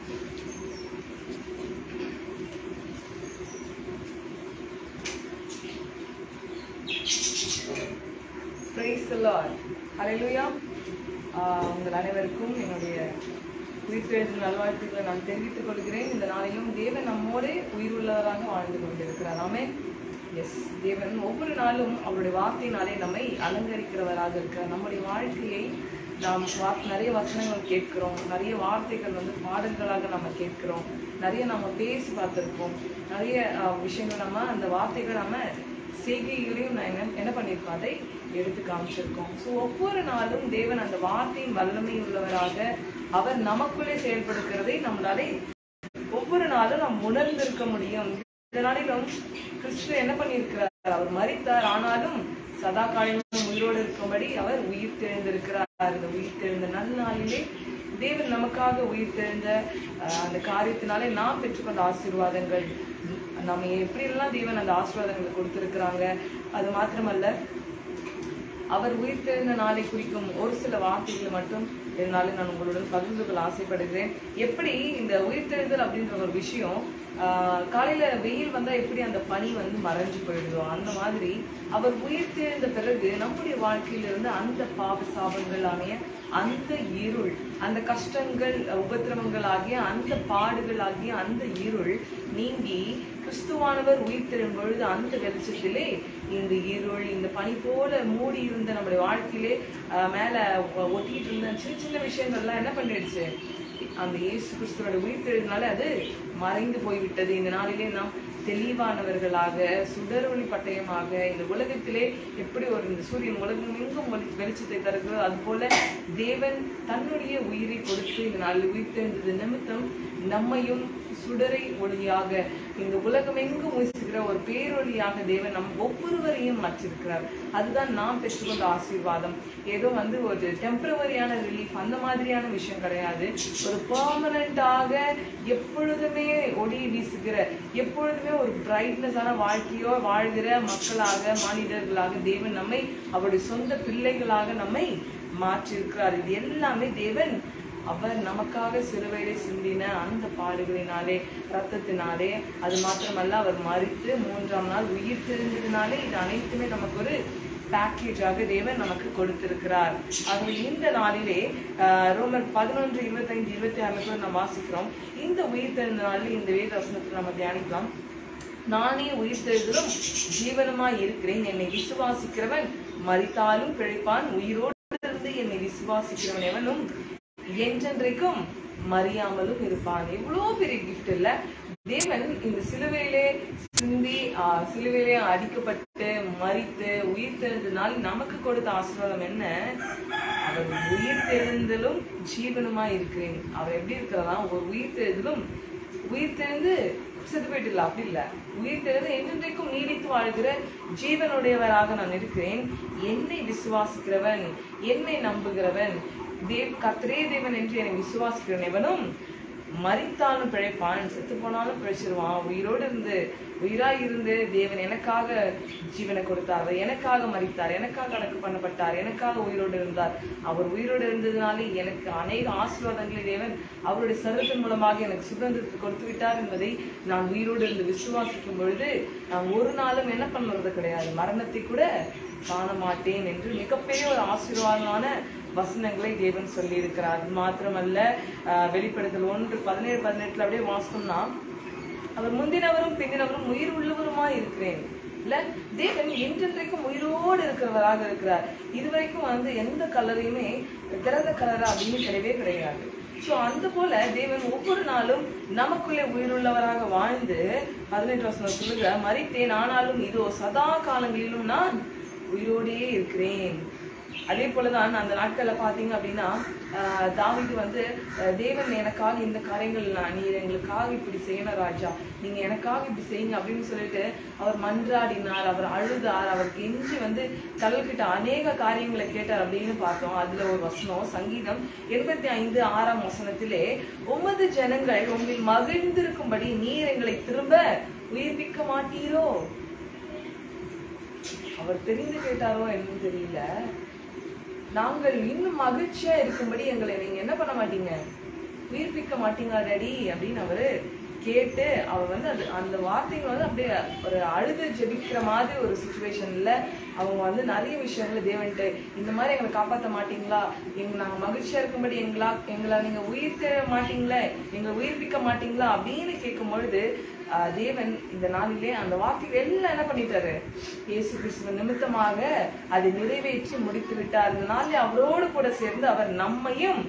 பிரைஸ் லார்ட் ஹalleluya ஆஹ் உங்கள் அனைவருக்கும் என்னுடைய உயிர்த்தெழுந்த நல்வாழ்த்துக்களை நான் தெரிவித்துக் கொள்கிறேன் இந்த நாளிலும் தேவன் நம்மோடு உயிர் உள்ளவராக வாழ்ந்து கொண்டிருக்கிறார் ஆமென் எஸ் தேவன் ஒவ்வொரு நாளும் அவருடைய வார்த்தையினாலே நம்மை அலங்கரிக்கிறவராக இருக்கிறார் நம்முடைய வாழ்க்கையை நாம் வா நிறைய வசனங்கள் கேட்கிறோம் நிறைய வார்த்தைகள் வந்து பாடல்களாக நம்ம கேட்கிறோம் நிறைய நம்ம பேசி பார்த்திருப்போம் நிறைய ஆஹ், விஷயங்கள் நம்ம அந்த வார்த்தைகள் நம்ம செய்கைகளையும் நான் என்ன என்ன பண்ணியிருக்கோம் அதை எடுத்து காமிச்சிருக்கோம் ஸோ ஒவ்வொரு நாளும் தேவன் அந்த வார்த்தையின் வல்லமை உள்ளவராக அவர் நமக்குள்ளே செயல்படுகிறதை நம்மளாலே ஒவ்வொரு நாளும் நாம் உணர்ந்திருக்க முடியும் இந்த நாளிலும் கிறிஸ்து என்ன பண்ணியிருக்கிறார் அவர் மரித்தார் ஆனாலும் சதா காலமும் உயிரோடு இருக்கும்படி அவர் உயிர் தெழுந்திருக்கிறார் இந்த உயிர் தெழுந்த நல்ல நாளிலே தேவன் நமக்காக உயிர் தெழுந்த அஹ், அந்த காரியத்தினாலே நாம் பெற்றுக்கொண்ட ஆசீர்வாதங்கள் நம்ம எப்படியெல்லாம் தேவன் அந்த ஆசீர்வாதங்களை கொடுத்திருக்கிறாங்க அது மாத்திரமல்ல அவர் உயிர் தெழுந்த நாளை குறிக்கும் ஒரு சில வார்த்தைகளை மட்டும் என்னால நான் உங்களுடன் பகிர்ந்து கொள்ள ஆசைப்படுகிறேன் எப்படி இந்த உயிர் தெழுதல் அப்படின்ற ஒரு விஷயம் ஆஹ், காலையில வெயில் வந்தா எப்படி அந்த பனி வந்து மறைஞ்சு போயிடுதோ அந்த மாதிரி அவர் உயிர் தெழுந்த பிறகு நம்முடைய வாழ்க்கையிலிருந்து அந்த பாவ சாபங்கள் ஆகிய அந்த இருள் அந்த கஷ்டங்கள் உபத்திரவங்கள் ஆகிய அந்த பாடுகள் ஆகிய அந்த இருள் நீங்கி கிறிஸ்துவானவர் உயிர் தெழும் பொழுது அந்த வெளிச்சத்திலே இந்த இருள் இந்த பனி போல மூடி இருந்த நம்முடைய வாழ்க்கையிலே ஆஹ், மேல ஒ- ஒட்டிட்டு இருந்த சின்ன சின்ன விஷயங்கள்லாம் என்ன பண்ணிடுச்சு அந்த இயேசு கிறிஸ்துவோட உயிர் தெழுதினால அது மறைந்து போய்விட்டது இந்த நாளிலே நாம் தெளிவானவர்களாக சுடரொளி பட்டயமாக இந்த உலகத்திலே எப்படி ஒரு இந்த சூரியன் உலகம் எங்கும் ஒளி- வெளிச்சத்தை தருகிறதோ அது போல தேவன் தன்னுடைய உயிரை கொடுத்து இந்த நாளில் உயிர் தெழுந்தது நிமித்தம் நம்மையும் சுடரை ஒளியாக இந்த உலகம் எங்கும் வீசுகிற ஒரு பேரொளியாக தேவன் நம் ஒவ்வொருவரையும் மாற்றிருக்கிறார் அதுதான் நாம் பெற்றுக்கொண்ட ஆசீர்வாதம் ஏதோ வந்து ஒரு டெம்பரவரியான ரிலீஃப் அந்த மாதிரியான விஷயம் கிடையாது ஒரு பெர்மனண்டாக எப்பொழுதுமே ஒளி வீசுகிற எப்பொழுதுமே ஒரு பிரைட்னஸான வாழ்க்கையோ வாழ்கிற மக்களாக மானிடர்களாக தேவன் நம்மை அவருடைய சொந்த பிள்ளைகளாக நம்மை மாற்றிருக்கிறார் இது எல்லாமே தேவன் அவர் நமக்காக சிலுவையிலே சிந்தின அந்த பாடுகளினாலே ரத்தத்தினாலே அது மாத்திரமல்ல அவர் மறித்து மூன்றாம் நாள் உயிர் தெரிந்ததினாலே இது அனைத்துமே நமக்கு ஒரு பேக்கேஜாக தேவன் நமக்கு கொடுத்திருக்கிறார் ஆகவே இந்த நாளிலே ஆஹ், ரோமர் பதினொன்று இருபத்தைந்து இருபத்தி ஆறுல நாம் வாசிக்கிறோம் இந்த உயிர் தெரிந்த நாளில் இந்த வேத வசனத்தை நம்ம தியானிக்கலாம் நானே உயிர் தெழுதலும் ஜீவனுமாய் இருக்கிறேன் என்னை விசுவாசிக்கிறவன் மரித்தாலும் பிழைப்பான் உயிரோடு இருந்து என்னை விசுவாசிக்கிறவன் எவனும் என்றென்றைக்கும் மறியாமலும் இருப்பான் எவ்வளவு பெரிய கிஃப்ட் இல்ல தேவன் இந்த சிலுவையிலே சிந்தி ஆஹ், சிலுவையிலே அடிக்கப்பட்டு மறித்து உயிர் தெழுந்தனால் நமக்கு கொடுத்த ஆசீர்வாதம் என்ன அவர் உயிர் தெழுந்தலும் ஜீவனுமா இருக்கிறேன் அவர் எப்படி இருக்கிறதா ஒரு உயிர் தெழுதலும் உயிர் தெழுந்து செத்து போயிட்டு இல்ல அப்படி இல்ல உயிர் தெழுந்து என்றென்றைக்கும் நீடித்து வாழ்கிற ஜீவனுடையவராக நான் இருக்கிறேன் என்னை விசுவாசிக்கிறவன் என்னை நம்புகிறவன் தேவ் கர்த்தரே தேவன் என்று என்னை விசுவாசிக்கிறவன் எவனும் மரித்தாலும் பிழைப்பான் செத்து போனாலும் பிழைச்சிருவான் உயிரோடு இருந்து உயிராய் இருந்து தேவன் எனக்காக ஜீவனை கொடுத்தார் அவர் எனக்காக மரித்தார் எனக்காக அடக்கு பண்ணப்பட்டார் எனக்காக உயிரோடு இருந்தார் அவர் உயிரோடு இருந்ததுனாலே எனக்கு அநேக ஆசீர்வாதங்களை தேவன் அவருடைய சரத்தின் மூலமாக எனக்கு சுதந்திரத்தை கொடுத்து விட்டார் என்பதை நான் உயிரோடு இருந்து விசுவாசிக்கும் பொழுது நான் ஒரு நாளும் என்ன பண்ணுறது கிடையாது மரணத்தை கூட காண மாட்டேன் என்று மிகப்பெரிய ஒரு ஆசீர்வாதமான வசனங்களை தேவன் சொல்லி இருக்கிறார் அது மாத்திரமல்ல ஆஹ் வெளிப்படுத்தல் ஒன்று பதினேழு பதினெட்டுல அப்படியே வாசம்னா அவர் முந்தினவரும் பிந்தினவரும் உயிர் உள்ளவருமா இருக்கிறேன் இல்ல தேவன் என்றென்றைக்கும் உயிரோடு இருக்கிறவராக இருக்கிறார் இதுவரைக்கும் வந்து எந்த கலரையுமே திறந்த கலரா அப்படின்னு கிடையவே கிடையாது சோ அந்த போல தேவன் ஒவ்வொரு நாளும் நமக்குள்ளே உயிருள்ளவராக வாழ்ந்து பதினெட்டு வசனம் சொல்லுங்க மறித்தேன் ஆனாலும் இதோ சதா காலங்களிலும் நான் உயிரோடே இருக்கிறேன் அதே போலதான் அந்த நாட்கள்ல பாத்தீங்க அப்படின்னா ஆஹ் தாவீது வந்து ஆஹ் தேவன் எனக்காக இந்த காரியங்கள் நான் நீர் எங்களுக்காக இப்படி செய்யணும் ராஜா நீங்க எனக்காக இப்படி செய்யுங்க அப்படின்னு சொல்லிட்டு அவர் மன்றாடினார் அவர் அழுதார் அவர் கெஞ்சி வந்து கடல்கிட்ட அநேக காரியங்களை கேட்டார் அப்படின்னு பார்த்தோம் அதுல ஒரு வசனம் சங்கீதம் எண்பத்தி ஐந்து ஆறாம் வசனத்திலே உமது ஜனங்கள் உங்களில் மகிழ்ந்திருக்கும்படி நீர் எங்களை திரும்ப உயிர்ப்பிக்க மாட்டீரோ அவர் தெரிந்து கேட்டாரோ என்னன்னு தெரியல நாங்கள் இன்னும் மகிழ்ச்சியா இருக்கும்படி எங்களை நீங்க என்ன பண்ண மாட்டீங்க உயிர்ப்பிக்க மாட்டீங்களா டேடி அப்படின்னு அவரு கேட்டு அவர் வந்து அது அந்த வார்த்தைகள் வந்து அப்படியே ஒரு அழுது ஜெபிக்கிற மாதிரி ஒரு சுச்சுவேஷன்ல அவங்க வந்து நிறைய விஷயங்களை தேவன்ட்டு இந்த மாதிரி எங்களை காப்பாத்த மாட்டீங்களா எங்க நாங்க மகிழ்ச்சியா இருக்கும்படி எங்களா எங்களை நீங்க உயிர் தேட மாட்டீங்களே எங்களை உயிர்ப்பிக்க மாட்டீங்களா அப்படின்னு கேட்கும் பொழுது ஆஹ் தேவன் இந்த நாளிலே அந்த வார்த்தைகள் எல்லாம் என்ன பண்ணிட்டாரு இயேசு கிறிஸ்துவ நிமித்தமாக அதை நிறைவேற்றி முடித்து விட்டார் இந்த நாளில் அவரோடு கூட சேர்ந்து அவர் நம்மையும்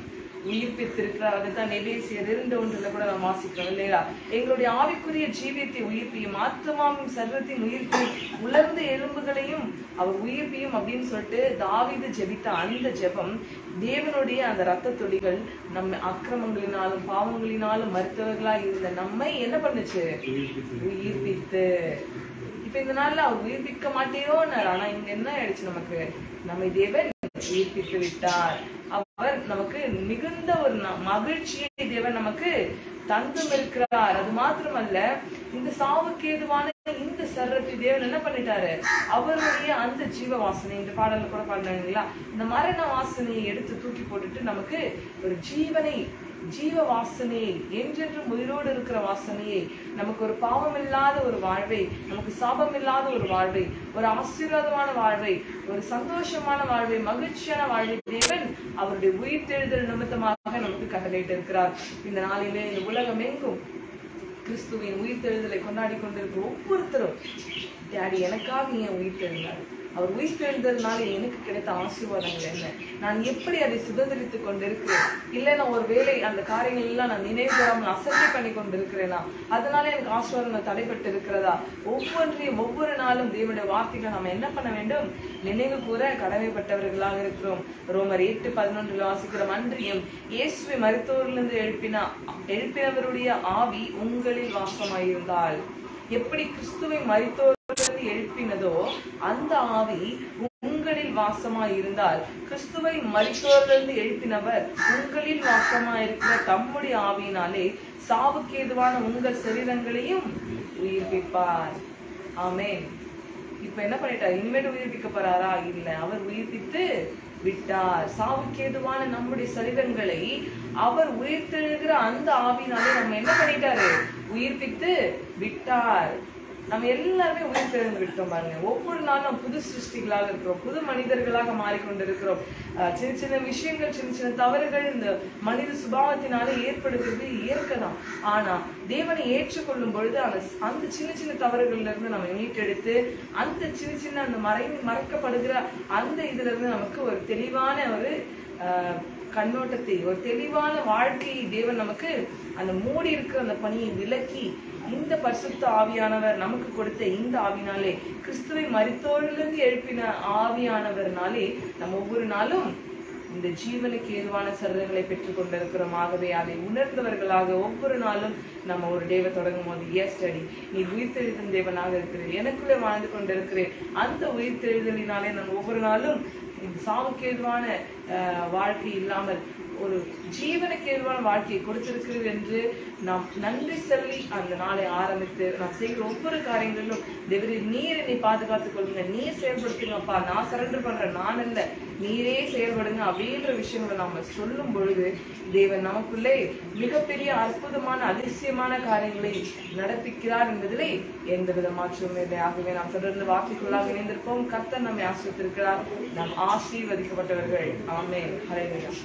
உயிர்ப்பித்திருக்கிறார் அதுதான் நெபேசியர் இரண்டு ஒன்றுல கூட நாம் வாசிக்கிறோம் இல்லையா எங்களுடைய ஆவிக்குரிய ஜீவியத்தை உயிர்ப்பியும் ஆத்மாவும் சர்வத்தின் உயிர்ப்பையும் உலர்ந்த எலும்புகளையும் அவர் உயிர்ப்பியும் அப்படின்னு சொல்லிட்டு தாவீது ஜெபித்த அந்த ஜெபம் தேவனுடைய அந்த ரத்த துளிகள் நம்ம அக்கிரமங்களினாலும் பாவங்களினாலும் மருத்துவர்களா இருந்த நம்மை என்ன பண்ணுச்சு உயிர்ப்பித்து இப்ப இந்த நாள்ல அவர் உயிர்ப்பிக்க மாட்டேரோன்னார் ஆனா இங்க என்ன ஆயிடுச்சு நமக்கு நம்மை தேவன் உயிர்ப்பித்து விட்டார் அவர் நமக்கு மிகுந்த ஒரு ந- மகிழ்ச்சியை தேவன் நமக்கு தந்தும் இருக்கிறார் அது மாத்திரமல்ல இந்த சாவுக்கு ஏதுவான இந்த சர்ரத்தை தேவன் என்ன பண்ணிட்டாரு அவருடைய அந்த ஜீவ வாசனை இந்த பாடல்ல கூட பாடினாங்களா இந்த மரண வாசனையை எடுத்து தூக்கி போட்டுட்டு நமக்கு ஒரு ஜீவனை ஜீவ வாசனையை என்றென்றும் உயிரோடு இருக்கிற வாசனையை நமக்கு ஒரு பாவம் இல்லாத ஒரு வாழ்வை நமக்கு சாபம் இல்லாத ஒரு வாழ்வை ஒரு ஆசீர்வாதமான வாழ்வை ஒரு சந்தோஷமான வாழ்வை மகிழ்ச்சியான வாழ்வை தேவன் அவருடைய உயிர்த்தெழுதல் நிமித்தமாக நமக்கு கட்டளையிட்டு இருக்கிறார் இந்த நாளிலே இந்த உலகம் எங்கும் கிறிஸ்துவின் உயிர்த்தெழுதலை கொண்டாடி கொண்டிருக்கிற ஒவ்வொருத்தரும் டேடி எனக்காக ஏன் உயிர்த்தெழுந்தார் அவர் உயிர்த்தெழுந்ததுனால எனக்கு கிடைத்த ஆசீர்வாதங்கள் என்ன நான் எப்படி அதை சுதந்திரித்துக் கொண்டிருக்கிறேன் இல்லை நான் ஒரு வேலை அந்த காரியங்கள் எல்லாம் நான் நினைவு பெறாமல் அசட்டை பண்ணி கொண்டிருக்கிறேனா அதனால எனக்கு ஆசீர்வாதங்கள் தடைப்பட்டு இருக்கிறதா ஒவ்வொன்றையும் ஒவ்வொரு நாளும் தேவனுடைய வார்த்தைகளை நம்ம என்ன பண்ண வேண்டும் நினைவு கூற கடமைப்பட்டவர்களாக இருக்கிறோம் ரோமர் எட்டு பதினொன்றில் வாசிக்கிறோம் அன்றியும் இயேசுவை மருத்துவரிலிருந்து எழுப்பினா எழுப்பினவருடைய ஆவி உங்களில் வாசமாயிருந்தால் எப்படி கிறிஸ்துவை மரித்தோரிலிருந்து எழுப்பினதோ அந்த ஆவி உங்களில் வாசமாய் இருந்தால் கிறிஸ்துவை மரித்தோரிலிருந்து எழுப்பினவர் உங்களில் வாசமாய் இருக்கிற தம்முடைய ஆவியினாலே சாவுக்கு ஏதுவான உங்கள் சரீரங்களையும் உயிர்ப்பிப்பார் ஆமென் இப்ப என்ன பண்ணிட்டார் இனிமேட்டு உயிர்ப்பிக்க போறாரா இல்ல அவர் உயிர்ப்பித்து விட்டார் சாவுக்கு ஏதுவான நம்முடைய சரீரங்களை அவர் உயிர்த்தெழுகிற அந்த ஆவினாலே நம்ம என்ன பண்ணிட்டாரு உயிர்ப்பித்து விட்டார் நம்ம எல்லாருமே உயிர் தெரிந்து விட்டோம் பாருங்க ஒவ்வொரு நாளும் நம்ம புது சிருஷ்டிகளாக இருக்கிறோம் புது மனிதர்களாக மாறிக்கொண்டிருக்கிறோம் அஹ் சின்ன சின்ன விஷயங்கள் சின்ன சின்ன தவறுகள் இந்த மனித சுபாவத்தினால ஏற்படுகிறது இயற்கை தான் ஆனா தேவனை ஏற்றுக்கொள்ளும் பொழுது அந்த அந்த சின்ன சின்ன தவறுகள்ல இருந்து நம்ம மீட்டெடுத்து அந்த சின்ன சின்ன அந்த மறை மறைக்கப்படுகிற அந்த இதுல இருந்து நமக்கு ஒரு தெளிவான ஒரு அஹ், கண்ணோட்டத்தை ஒரு தெளிவான வாழ்க்கையை தேவன் நமக்கு அந்த மூடி இருக்கிற அந்த பணியை விலக்கி இந்த பரிசுத்த ஆவியானவர் நமக்கு கொடுத்த இந்த ஆவினாலே கிறிஸ்துவை மரித்தோரிலிருந்து எழுப்பின ஆவியானவர்னாலே நம்ம ஒவ்வொரு நாளும் இந்த ஜீவனுக்கு ஏதுவான சரதங்களை பெற்றுக் கொண்டிருக்கிறோம் ஆகவே அதை உணர்ந்தவர்களாக ஒவ்வொரு நாளும் நம்ம ஒரு டேவை தொடங்கும் போது எஸ் ஸ்டடி நீ உயிர்த்தெழுதும் தேவனாக இருக்கிறேன் எனக்குள்ளே வாழ்ந்து கொண்டிருக்கிறேன் அந்த உயிர்த்தெழுதலினாலே நான் ஒவ்வொரு நாளும் இந்த சாவுக்கு ஏதுவான அஹ், வாழ்க்கை இல்லாமல் ஒரு ஜீவனுக்கு ஏதுவான வாழ்க்கையை கொடுத்திருக்கிறது என்று நாம் நன்றி சொல்லி அந்த நாளை ஆரம்பித்து நாம் செய்கிற ஒவ்வொரு காரியங்களிலும் தேவரே நீர் என்னை பாதுகாத்துக் கொள்ளுங்க நீர் செயல்படுத்துங்கப்பா நான் சரண்டர் பண்றேன் நான் இல்ல நீரே செயல்படுங்க அப்படின்ற விஷயங்களை நாம சொல்லும் பொழுது தேவன் நமக்குள்ளே மிகப்பெரிய அற்புதமான அதிசயமான காரியங்களை நடப்பிக்கிறார் என்பதிலே எந்த வித மாற்றமும் இல்லை ஆகவே நாம் தொடர்ந்து வாக்கிற்குள்ளாக இணைந்திருப்போம் கர்த்தர் நம்மை ஆசிரியத்திருக்கிறார் நாம் ஆசீர்வதிக்கப்பட்டவர்கள் ஆமென் ஹalleluya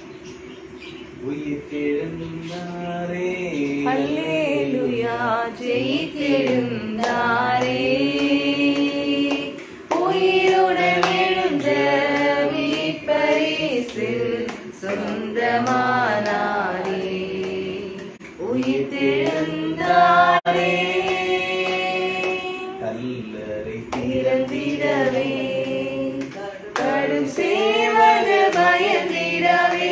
உயிர்த்தெழுந்தாரே அல்லேலூயா ஜெயித்தெழுந்தாரே உயிருடன் எழுந்த மீட்பரிசில் சொந்தமானாரே உயிர்த்தெழுந்தாரே கல்லறை திறந்திடவே கடும் சேவக பயந்திடவே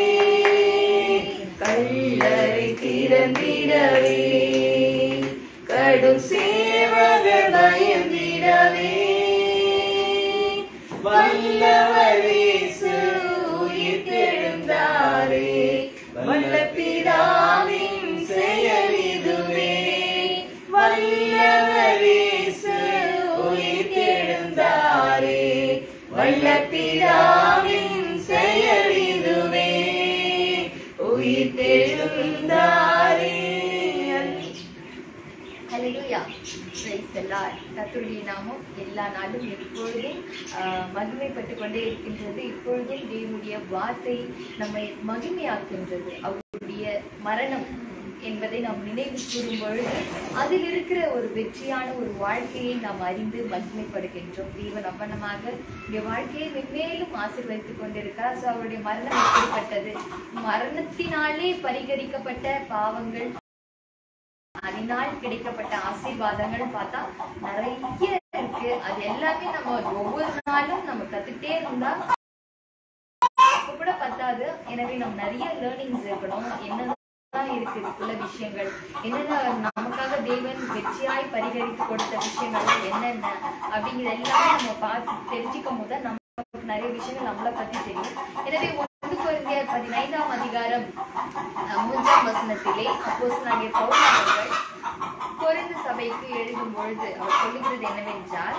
கல்லறை திறந்திடவே கடும் சேவக பயந்திடவே வல்லவரேசு உயிர்த்தெழுந்தாரே வல்ல பிதாவின் செயலிதுவே வல்லவரேசு உயிர்த்தெழுந்தாரே வல்ல பிதாவின் செயலிதுவே உயிர்த்தெழுந்தாரே ஹalleluya praise the lord கர்த்தருடைய நாமம் எல்லா நாளும் எப்பொழுதும் ஆஹ், மகிமைப்பட்டு கொண்டே இருக்கின்றது இப்பொழுதும் தேவனுடைய வார்த்தை நம்மை மகிமையாக்கின்றது அவருடைய மரணம் என்பதை நாம் நினைவு கூறும் பொழுது அதில் இருக்கிற ஒரு வெற்றியான ஒரு வாழ்க்கையை நாம் அறிந்து மகிமைப்படுகின்றோம் தேவன் அவ்வண்ணமாக இந்த வாழ்க்கையை மென்மேலும் ஆசீர்வதித்துக் கொண்டிருக்கிறார் ஸோ அவருடைய மரணம் எப்படிப்பட்டது மரணத்தினாலே பரிகரிக்கப்பட்ட பாவங்கள் அதனால் கிடைக்கப்பட்ட ஆசீர்வாதங்கள் பார்த்தா நிறைய இருக்கு அது எல்லாமே நம்ம ஒவ்வொரு நாளும் நம்ம கத்துக்கிட்டே இருந்தா அப்ப கூட பத்தாது எனவே நம்ம நிறைய லேர்னிங்ஸ் இருக்கணும் என்னதான் இருக்கு இதுக்குள்ள விஷயங்கள் என்னென்ன நமக்காக தேவன் வெற்றியாய் பரிகரித்து கொடுத்த விஷயங்கள் என்னென்ன அப்படிங்கிறது எல்லாமே நம்ம பார்த்து தெரிஞ்சுக்கும் போது நமக்கு நிறைய விஷயங்கள் நம்மளை பத்தி தெரியும் எனவே ஒன்று குழந்தையர் பதினைந்தாம் அதிகாரம் அஹ், மூன்றாம் வசனத்திலே அப்போஸ்தலனாகிய பவுல் அவர்கள் கொரிந்து சபைக்கு எழுதும் பொழுது அவர் சொல்லுகிறது என்னவென்றால்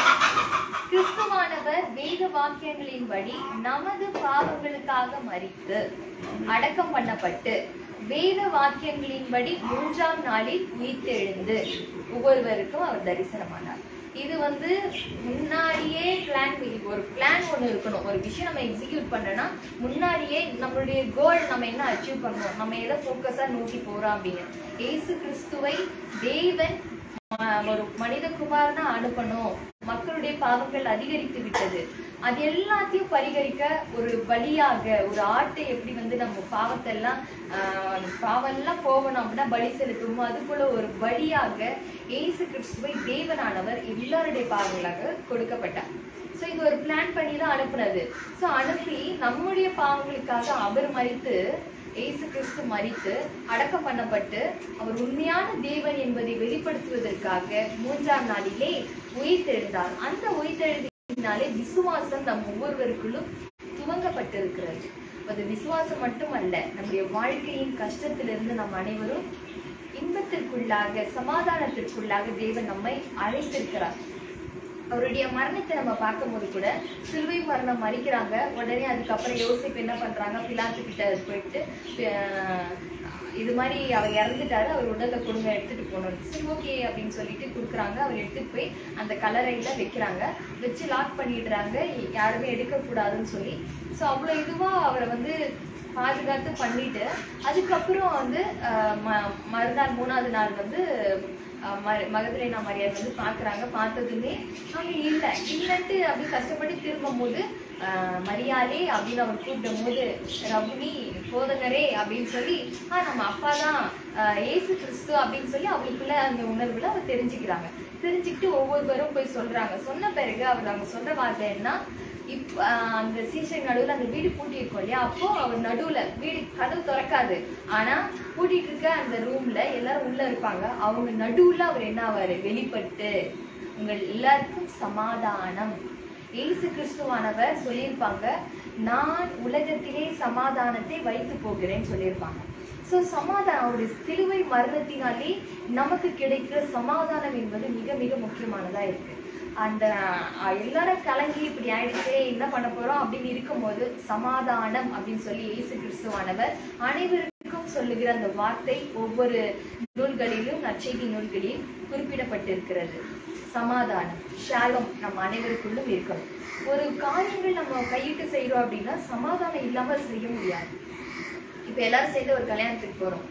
கிறிஸ்துவானவர் வேத வாக்கியங்களின்படி நமது பாவங்களுக்காக மரித்து அடக்கம் பண்ணப்பட்டு வேத வாக்கியங்களின்படி மூன்றாம் நாளில் உயிர்த்தெழுந்து ஒவ்வொருவருக்கும் அவர் தரிசனமானார் இது வந்து முன்னாடியே பிளான் ஒரு பிளான் ஒண்ணு இருக்கணும் ஒரு விஷயம் நம்ம எக்ஸிக்யூட் பண்ணனா முன்னாடியே நம்மளுடைய கோல் நம்ம என்ன அச்சீவ் பண்ணணும் நம்ம எதை ஃபோக்கஸா நோக்கி போறோம் அப்படின்னு இயேசு கிறிஸ்துவை தேவன் ஆஹ் ஒரு மனித குமாரனா அனுப்பணும் மக்களுடைய பாவங்கள் அதிகரித்து விட்டது அது எல்லாத்தையும் பரிகரிக்க ஒரு பலியாக ஒரு ஆட்டை எப்படி வந்து நம்ம பாவத்தை எல்லாம் ஆஹ் பாவம் எல்லாம் போகணும் அப்படின்னா பலி செலுத்துமோ அது போல ஒரு பலியாக இயேசு கிறிஸ்துவை தேவனானவர் எல்லாருடைய பாவங்களாக கொடுக்கப்பட்டார் சோ இது ஒரு பிளான் பண்ணி தான் அனுப்புனது சோ அனுப்பி நம்முடைய பாவங்களுக்காக அவர் மறித்து இயேசு கிறிஸ்து மரித்து அடக்கம் பண்ணப்பட்டு அவர் உண்மையான தேவன் என்பதை வெளிப்படுத்துவதற்காக மூன்றாம் நாளிலே உயிர்த்தெழுந்தார் அந்த உயிர்த்தெழுதினாலே விசுவாசம் நம் ஒவ்வொருவருக்குள்ளும் துவங்கப்பட்டிருக்கிறது அது விசுவாசம் மட்டுமல்ல நம்முடைய வாழ்க்கையின் கஷ்டத்திலிருந்து நம் அனைவரும் இன்பத்திற்குள்ளாக சமாதானத்திற்குள்ளாக தேவன் நம்மை அழைத்திருக்கிறார் அவருடைய மரணத்தை நம்ம பார்க்கும்போது கூட சிலுவை மரணம் மறிக்கிறாங்க உடனே அதுக்கப்புறம் யோசிப்பு என்ன பண்றாங்க பிலாத்து கிட்ட போயிட்டு அஹ், இது மாதிரி அவர் இறந்துட்டாரு அவர் உடலை கொடுங்க எடுத்துட்டு போகணும் சரி ஓகே அப்படின்னு சொல்லிட்டு கொடுக்குறாங்க அவர் எடுத்துட்டு போய் அந்த கலரையில வைக்கிறாங்க வச்சு லாக் பண்ணிடுறாங்க யாருமே எடுக்கக்கூடாதுன்னு சொல்லி ஸோ அவ்வளோ இதுவா அவரை வந்து பாதுகாத்து பண்ணிட்டு அதுக்கப்புறம் வந்து அஹ், ம- மறுநாள் மூணாவது நாள் வந்து அஹ், ம- மகதலேனா மரியாதை வந்து பாக்குறாங்க பார்த்ததுமே அவங்க இல்ல இல்லன்ட்டு அப்படி கஷ்டப்பட்டு திரும்பும் போது ஆஹ் மரியாதை அப்படின்னு அவர் கூப்பிடும் போது ரபுனி போதகரே அப்படின்னு சொல்லி ஆ நம்ம அப்பா தான் ஏசு கிறிஸ்து அப்படின்னு சொல்லி அவங்களுக்குள்ள அந்த உணர்வுல அவர் தெரிஞ்சுக்கிறாங்க தெரிஞ்சுக்கிட்டு ஒவ்வொருவரும் போய் சொல்றாங்க சொன்ன பிறகு அவர் அவங்க சொல்ற வார்த்தை என்ன இப் ஆஹ் அந்த சீசன் நடுவுல அந்த வீடு பூட்டி இருக்கும் இல்லையா அப்போ அவர் நடுவுல வீடு கதவு திறக்காது ஆனா பூட்டிட்டு இருக்க அந்த ரூம்ல எல்லாரும் உள்ள இருப்பாங்க அவங்க நடுவுல அவர் என்ன ஆவாரு வெளிப்பட்டு உங்கள் எல்லாருக்கும் சமாதானம் இயேசு கிறிஸ்துவானவர் சொல்லியிருப்பாங்க நான் உலகத்திலே சமாதானத்தை வைத்து போகிறேன்னு சொல்லியிருப்பாங்க சோ சமாதானம் அவருடைய சிலுவை மரணத்தினாலே நமக்கு கிடைக்கிற சமாதானம் என்பது மிக மிக முக்கியமானதா இருக்கு அந்த அஹ், எல்லாரும் கலங்கி இப்படி ஆயிடுச்சே என்ன பண்ண போறோம் அப்படின்னு இருக்கும்போது சமாதானம் அப்படின்னு சொல்லி இயேசு கிறிஸ்துவானவர் அனைவருக்கும் சொல்லுகிற அந்த வார்த்தை ஒவ்வொரு நூல்களிலும் நற்செய்தி நூல்களில் குறிப்பிடப்பட்டிருக்கிறது சமாதானம் ஷாலம் நம்ம அனைவருக்குள்ளும் இருக்கணும் ஒரு காரியங்கள் நம்ம கையிட்டு செய்றோம் அப்படின்னா சமாதானம் இல்லாம செய்ய முடியாது இப்ப எல்லாரும் சேர்ந்து ஒரு கல்யாணத்துக்கு போறோம்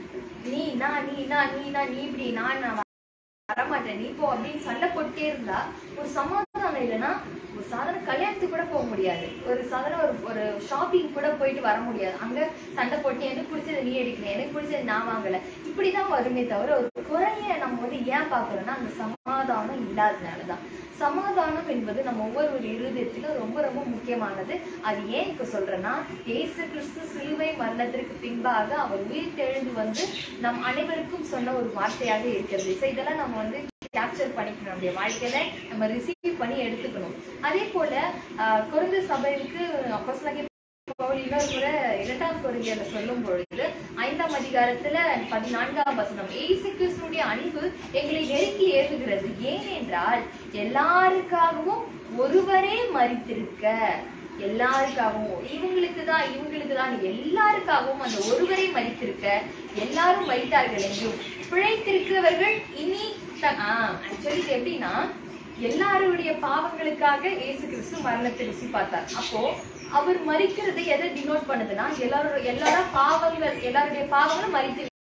நீ நான் நீ நான் நீ நான் நீ இப்படி நான் நான் வரமாட்டேன் நீ போ அப்படின்னு சண்டை போட்டுட்டே இருந்தா ஒரு சமாதானம் இல்லைன்னா ஒரு சாதாரண கல்யாணத்துக்கு கூட போக முடியாது ஒரு சாதாரண ஒரு ஒரு ஷாப்பிங் கூட போயிட்டு வர முடியாது அங்க சண்டை போட்டு எனக்கு பிடிச்சது நீ எடுக்கல எனக்கு பிடிச்சது நான் வாங்கல இப்படிதான் வருமே தவிர ஒரு குறைய நம்ம வந்து ஏன் பாக்குறோம்னா அந்த சமாதானம் இல்லாததுனாலதான் சமாதானம் என்பது நம்ம ஒவ்வொரு இருதயத்திலும் ரொம்ப ரொம்ப முக்கியமானது அது ஏன் இப்ப சொல்றேன்னா இயேசு கிறிஸ்து சிலுவை மரணத்திற்கு பின்பாக அவர் உயிர் தெழுந்து வந்து நம் அனைவருக்கும் சொன்ன ஒரு வார்த்தையாக இருக்கிறது So இதெல்லாம் நம்ம வந்து கேப்சர் பண்ணிக்கணும் நம்முடைய வாழ்க்கையில நம்ம ரிசீவ் பண்ணி எடுத்துக்கணும் அதே போல ஆஹ், குறைந்த சபைக்கு அப்போஸ்தலனாகிய பவுல் இன்னொரு முறை இரண்டாம் கொரிந்தியர்ல சொல்லும் பொழுது ஐந்தாம் அதிகாரத்துல பதினான்காம் வசனம் இயேசு கிறிஸ்துடைய அன்பு எங்களை நெருக்கி ஏறுகிறது ஏனென்றால் எல்லாருக்காகவும் ஒருவரே மறித்திருக்க எல்லாருக்காகவும் இவங்களுக்கு தான் இவங்களுக்கு தான் எல்லாருக்காகவும் அந்த ஒருவரை மறித்திருக்க எல்லாரும் மறித்தார்கள் என்றும் பிழைத்திருக்கிறவர்கள் இனி ஆக்சுவலி எப்படின்னா எல்லாருடைய பாவங்களுக்காக இயேசு கிறிஸ்து மரணத்தை ருசி பார்த்தார் அப்போ அவர் மறிக்கிறது எதை டினோட் பண்ணுதுன்னா எல்லாரோட எல்லாரும் பாவங்கள் எல்லாருடைய பாவங்களும் மறித்து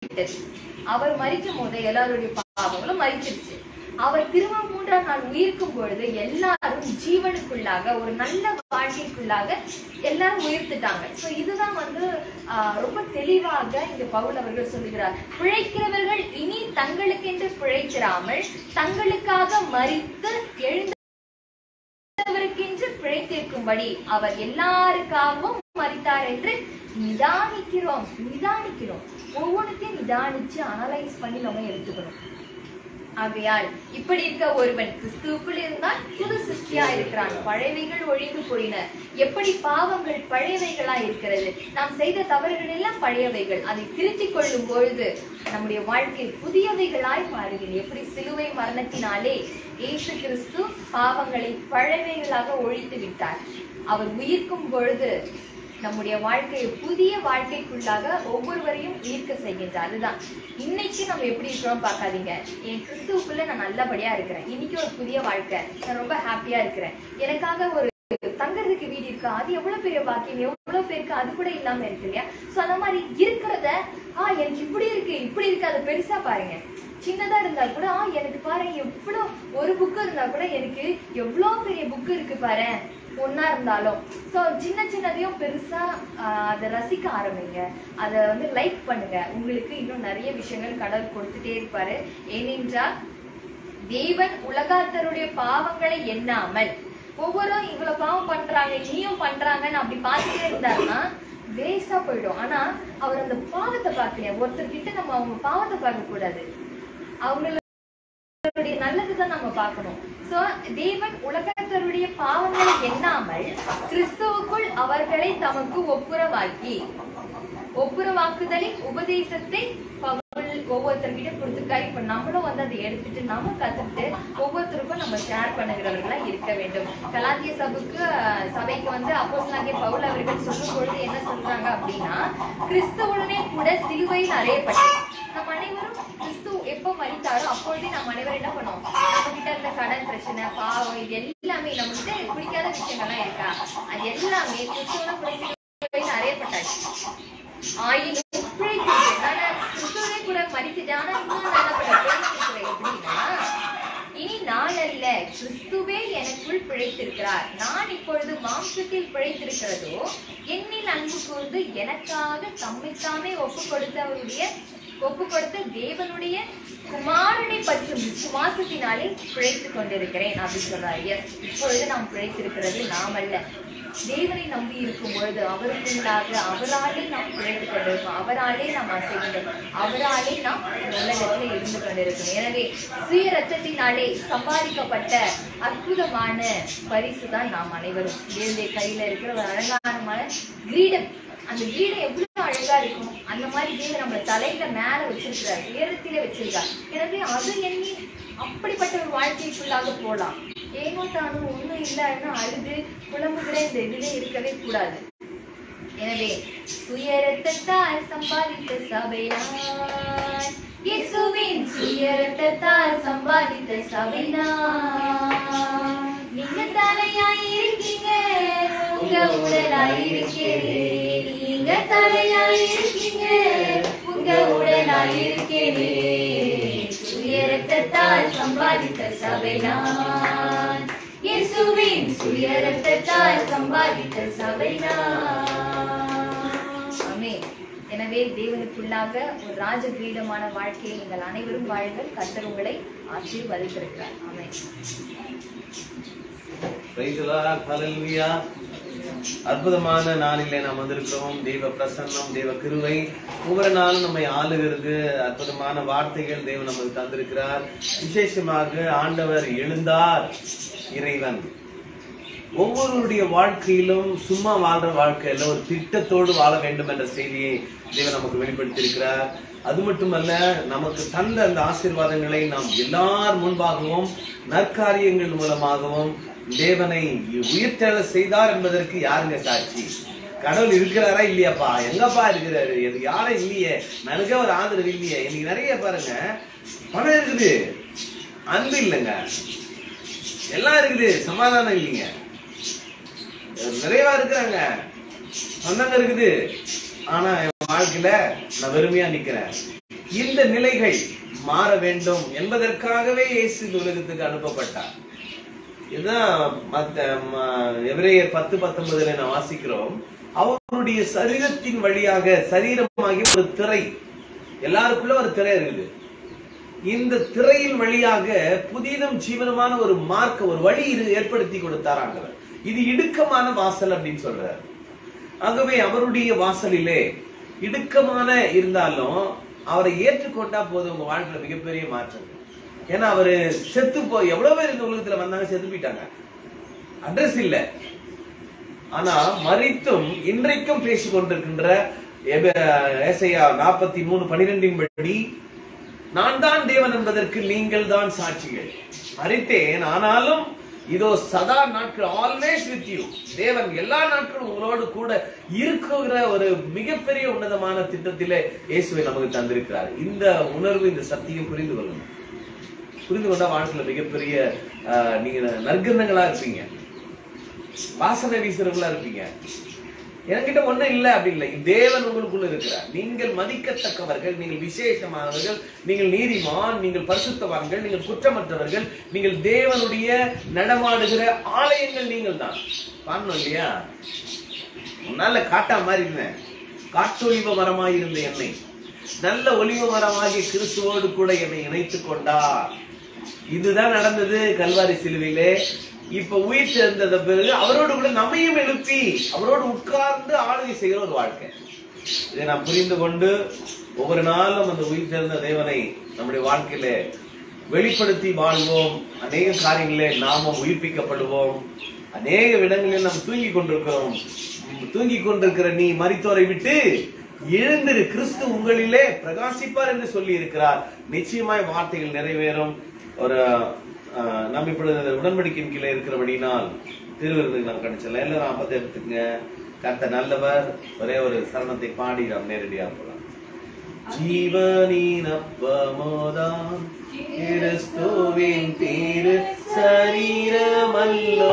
விட்டது அவர் மறிக்கும் போது எல்லாருடைய பாவங்களும் மறிச்சிருச்சு அவர் திரும்ப மூன்றாம் நாள் உயிர்க்கும் பொழுது எல்லாரும் ஜீவனுக்குள்ளாக ஒரு நல்ல வாழ்க்கைக்குள்ளாக எல்லாரும் உயிர்த்துட்டாங்க சோ இதுதான் வந்து ஆஹ், ரொம்ப தெளிவாக இங்க பவுல் அவர்கள் சொல்லுகிறார் பிழைக்கிறவர்கள் இனி தங்களுக்கென்று பிழைத்திராமல் தங்களுக்காக மறித்து எழுந்த அவருக்கென்று பிழைத்திருக்கும்படி அவர் எல்லாருக்காகவும் மறித்தார் என்று நிதானிக்கிறோம் நிதானிக்கிறோம் ஒவ்வொன்றுத்தையும் நிதானிச்சு அனலைஸ் பண்ணி நம்ம எடுத்துக்கணும் ஆகையால் இப்படி இருக்க ஒருவன் கிறிஸ்துவுக்குள் இருந்தால் புது சிருஷ்டியா இருக்கிறான் பழையவைகள் ஒழிந்து போயின எப்படி பாவங்கள் பழையவைகளா இருக்கிறது நாம் செய்த தவறுகள் எல்லாம் பழையவைகள் அதை திருத்திக் கொள்ளும் பொழுது நம்முடைய வாழ்க்கையில் புதியவைகளாய் மாறுகிறது எப்படி சிலுவை மரணத்தினாலே இயேசு கிறிஸ்து பாவங்களை பழையவைகளாக ஒழித்து விட்டார் அவர் உயிர்க்கும் பொழுது நம்முடைய வாழ்க்கையை புதிய வாழ்க்கைக்குள்ளாக ஒவ்வொருவரையும் ஈர்க்க செய்கின்றார் அதுதான் இன்னைக்கு நம்ம எப்படி இருக்கிறோம் பார்க்காதீங்க என் கிறிஸ்துவுக்குள்ள நான் நல்லபடியா இருக்கிறேன் இன்னைக்கு ஒரு புதிய வாழ்க்கை நான் ரொம்ப ஹாப்பியா இருக்கிறேன் எனக்காக ஒரு தங்கறதுக்கு வீடு இருக்கா அது எவ்வளவு பெரிய பாக்கியம் எவ்வளவு பேருக்கு அது கூட இல்லாம இருக்கு இல்லையா சோ அந்த மாதிரி இருக்கிறத ஆ எனக்கு இப்படி இருக்கு இப்படி இருக்கு அதை பெருசா பாருங்க சின்னதா இருந்தா கூட ஆ எனக்கு பாரு எவ்வளவு ஒரு புக் இருந்தா கூட எனக்கு எவ்வளவு பெரிய புக் இருக்கு பாரு ஒன்னா இருந்தாலும் சோ சின்ன சின்னதையும் பெருசா ஆஹ், அதை ரசிக்க ஆரம்பிங்க அதை வந்து லைக் பண்ணுங்க உங்களுக்கு இன்னும் நிறைய விஷயங்கள் கடவுள் கொடுத்துட்டே இருப்பாரு ஏனென்றால் தேவன் உலகாத்தருடைய பாவங்களை எண்ணாமல் ஒவ்வொருவரும் இவ்வளவு பாவம் பண்றாங்க இனியும் பண்றாங்கன்னு அப்படி பார்த்துட்டே இருந்தாருன்னா வேஸ்டா போயிடும் ஆனா அவர் அந்த பாவத்தை பார்க்கலையா ஒருத்தர் கிட்ட நம்ம அவங்க பாவத்தை பார்க்க கூடாது அவங்களுடைய நல்லதுதான் நம்ம பார்க்கணும் சோ தேவன் உலகத்தருடைய பாவங்களை எண்ணாமல் கிறிஸ்துவுக்குள் அவர்களை தமக்கு ஒப்புரவாக்கி ஒப்புரவாக்குதலின் உபதேசத்தை பவுல் ஒவ்வொருத்தர்கிட்ட கொடுத்துருக்காரு இப்ப நம்மளும் வந்து அதை எடுத்துட்டு நாம கத்துட்டு ஒவ்வொருத்தருக்கும் நம்ம ஷேர் பண்ணுகிறவர்களா இருக்க வேண்டும் கலாத்திய சபைக்கு அஹ், சபைக்கு வந்து அப்போஸ்தலனாகிய பவுல் அவர்கள் சொல்லும் பொழுது என்ன சொல்றாங்க அப்படின்னா கிறிஸ்துவுடனே கூட சிலுவையில் அறையப்பட்டு நம்ம அனைவரும் கிறிஸ்து எப்ப மறித்தாரோ அப்பொழுதே நம்ம அனைவரும் என்ன பண்ணோம் நம்ம கிட்ட இருந்த கடன் பிரச்சனை பாவம் இது எல்லாமே நம்ம கிட்ட பிடிக்காத விஷயங்கள்லாம் இருக்கா அது எல்லாமே கிறிஸ்துவோட கூட சிலுவையில் அறையப்பட்டாச்சு ஆயினும் பிழைத்திருக்கிறேன். ஆனா கிறிஸ்துவே கூட மரித்துட்டேன். ஆனா இன்னும் நான் என்ன பண்ணேன்? பிழைத்திருக்கிறேன். எப்படின்னா, இனி நான் அல்ல கிறிஸ்துவே எனக்குள் பிழைத்திருக்கிறார் நான் இப்பொழுது மாம்சத்தில் பிழைத்திருக்கிறதோ என்னில் அன்பு கூர்ந்து எனக்காக தம்மைத்தாமே ஒப்பு கொடுத்தவருடைய ஒப்பு கொடுத்த தேவனுடைய குமாரனை பற்றும் விசுவாசத்தினாலே பிழைத்துக் கொண்டிருக்கிறேன் அப்படின்னு சொல்றாரு எஸ் இப்பொழுது நாம் பிழைத்திருக்கிறது நாம் அல்ல தேவனை நம்பி இருக்கும் பொழுது அவருக்குள்ளாக அவராலே நாம் பிழைத்துக் கொண்டிருக்கோம் அவராலே நாம் அசைகின்றோம் அவராலே நாம் உலகத்தில் இருந்து கொண்டிருக்கோம் எனவே சுய ரத்தத்தினாலே சம்பாதிக்கப்பட்ட அற்புதமான பரிசு தான் நாம் அனைவரும் தேவனுடைய கையில இருக்கிற ஒரு அழகானமான கிரீடம் அந்த கிரீடம் எவ்வளவு அழகா இருக்கும் அந்த மாதிரி தேவன் நம்மள தலையில மேல வச்சிருக்கிறார் உயரத்திலே வச்சிருக்கார் எனவே அது எண்ணி அப்படிப்பட்ட ஒரு வாழ்க்கைக்குள்ளாக போலாம் ஏனோ தானும் ஒண்ணும் இல்லைன்னு அழுது புலம்புகிற இந்த இதுல இருக்கவே கூடாது எனவே சுயரத்தத்தால் சம்பாதித்த சபையார் இயேசுவின் சுயரத்தத்தால் சம்பாதித்த சபையார் நீங்க தலையாய் இருக்கீங்க உங்க உடலாய் இருக்கிறேன் நீங்க தலையாய் இருக்கீங்க உங்க உடலாய் இருக்கிறேன் சுயரத்தத்தால் சம்பாதித்த சபையார் இயேசுவின் சுயரத்தத்தால் சம்பாதித்த சபையார் ஆமென். எனவே தேவனுக்குள்ளாக ஒரு ராஜ கிரீடமான வாழ்க்கையை நீங்கள் அனைவரும் வாழுங்கள் கர்த்தர் உங்களை ஆசீர்வதித்திருக்கிறார் ஆமென் Praise the Lord. Hallelujah. அற்புதமான நாளிலே நாம் வந்திருக்கிறோம் தெய்வ பிரசன்னம் தெய்வ கிருவை ஒவ்வொரு நாளும் நம்மை ஆளுகிறது அற்புதமான வார்த்தைகள் தேவன் நமக்கு தந்திருக்கிறார் விசேஷமாக ஆண்டவர் எழுந்தார் இறைவன் ஒவ்வொருவருடைய வாழ்க்கையிலும் சும்மா வாழ்ற வாழ்க்கையில ஒரு திட்டத்தோடு வாழ வேண்டும் என்ற செய்தியை தேவன் நமக்கு வெளிப்படுத்தியிருக்கிறார் அது மட்டுமல்ல நமக்கு தந்த அந்த ஆசீர்வாதங்களை நாம் எல்லார் முன்பாகவும் நற்காரியங்கள் மூலமாகவும் தேவனை உயிர்த்தெழ செய்தார் என்பதற்கு யாருங்க சாட்சி கடவுள் இருக்கிறாரா இல்லையாப்பா எங்கப்பா இருக்கிறாரு எனக்கு யாரும் இல்லையே ನನಗೆ ஒரு ஆதரவு இல்லையே இன்னைக்கு நிறைய பாருங்க பணம் இருக்குது அன்பு இல்லைங்க எல்லாம் இருக்குது சமாதானம் இல்லைங்க நிறைவா இருக்கிறாங்க சொந்தங்க இருக்குது ஆனா என் வாழ்க்கையில நான் வெறுமையா நிக்கிறேன் இந்த நிலைகள் மாற வேண்டும் என்பதற்காகவே இயேசு இந்த உலகத்துக்கு அனுப்பப்பட்டார் இதுதான் மத்த ம- எபிரேயர் பத்து பத்தொன்பதுல நான் வாசிக்கிறோம் அவருடைய சரீரத்தின் வழியாக சரீரமாகி ஒரு திரை எல்லாருக்குள்ள ஒரு திரை இருக்குது இந்த திரையின் வழியாக புதிதும் ஜீவனமான ஒரு மார்க்க ஒரு வழி இது ஏற்படுத்தி கொடுத்தார் ஆண்டவர் இது இடுக்கமான வாசல் அப்படின்னு சொல்றாரு ஆகவே அவருடைய வாசலிலே இடுக்கமான இருந்தாலும் அவரை ஏற்றுக்கொண்டா போதும் உங்க வாழ்க்கையில மிகப்பெரிய மாற்றம் ஏன்னா அவரு செத்து போ எவ்வளவு பேர் இந்த உலகத்துல வந்தாங்க செத்து போயிட்டாங்க அட்ரஸ் இல்ல ஆனா மறித்தும் இன்றைக்கும் பேசிக் கொண்டிருக்கின்ற எப- ஏசாயா நாற்பத்தி மூணு பனிரெண்டின் படி நான் தான் தேவன் என்பதற்கு நீங்கள் தான் சாட்சிகள் மறித்தேன் ஆனாலும் இதோ சதா நாட்கள் ஆல்வேஸ் வித் யூ தேவன் எல்லா நாட்களும் உங்களோடு கூட இருக்கிற ஒரு மிகப்பெரிய உன்னதமான திட்டத்திலே இயேசுவை நமக்கு தந்திருக்கிறார் இந்த உணர்வு இந்த சத்தியம் புரிந்து கொள்ளணும் புரிந்து கொண்டா வாழ்க்கையில மிகப்பெரிய ஆஹ், நீங்க நற்கந்தங்களா இருப்பீங்க வாசனை வீசுறவங்களா இருப்பீங்க என்கிட்ட ஒண்ணும் இல்ல அப்படி இல்லை தேவன் உங்களுக்குள்ள இருக்கிறார் நீங்கள் மதிக்கத்தக்கவர்கள் நீங்கள் விசேஷமானவர்கள் நீங்கள் நீதிமான் நீங்கள் பரிசுத்தவான்கள் நீங்கள் குற்றமற்றவர்கள் நீங்கள் தேவனுடைய நடமாடுகிற ஆலயங்கள் நீங்கள் தான் காணணும் இல்லையா முன்னால காட்டா மாதிரி இருந்தேன் காட்டொலிவ மரமாய் இருந்த என்னை நல்ல ஒலிவ மரமாகிய கிறிஸ்துவோடு கூட என்னை இணைத்துக் கொண்டார் இதுதான் நடந்தது கல்வாரி சிலுவையிலே இப்ப உயிர் சேர்ந்தத பிறகு அவரோடு கூட நம்மையும் எழுப்பி அவரோடு உட்கார்ந்து ஆளுகை செய்கிற ஒரு வாழ்க்கை இதை நாம் புரிந்து கொண்டு ஒவ்வொரு நாளும் அந்த உயிர் சேர்ந்த தேவனை நம்முடைய வாழ்க்கையில வெளிப்படுத்தி வாழ்வோம் அநேக காரியங்களிலே நாமும் உயிர்ப்பிக்கப்படுவோம் அநேக இடங்களில் நாம் தூங்கி கொண்டிருக்கிறோம் தூங்கி கொண்டிருக்கிற நீ மரித்தோரை விட்டு எழுந்திரு கிறிஸ்து உங்களிலே பிரகாசிப்பார் என்று சொல்லி இருக்கிறார் நிச்சயமாய் வார்த்தைகள் நிறைவேறும் ஒரு ஆஹ், நாம் இப்பொழுது இந்த உடன்படிக்கையின் கீழே இருக்கிறபடினால் திருவிருந்துக்கு நாம் கிடைச்சல எல்லாரும் அப்பத்தை எடுத்துக்கங்க கர்த்த நல்லவர் ஒரே ஒரு சரணத்தை பாடி நாம் நேரடியாக போலாம் ஜீவனின் அப்பமோதான் கிறிஸ்துவின் தீரு சரீரமல்லோ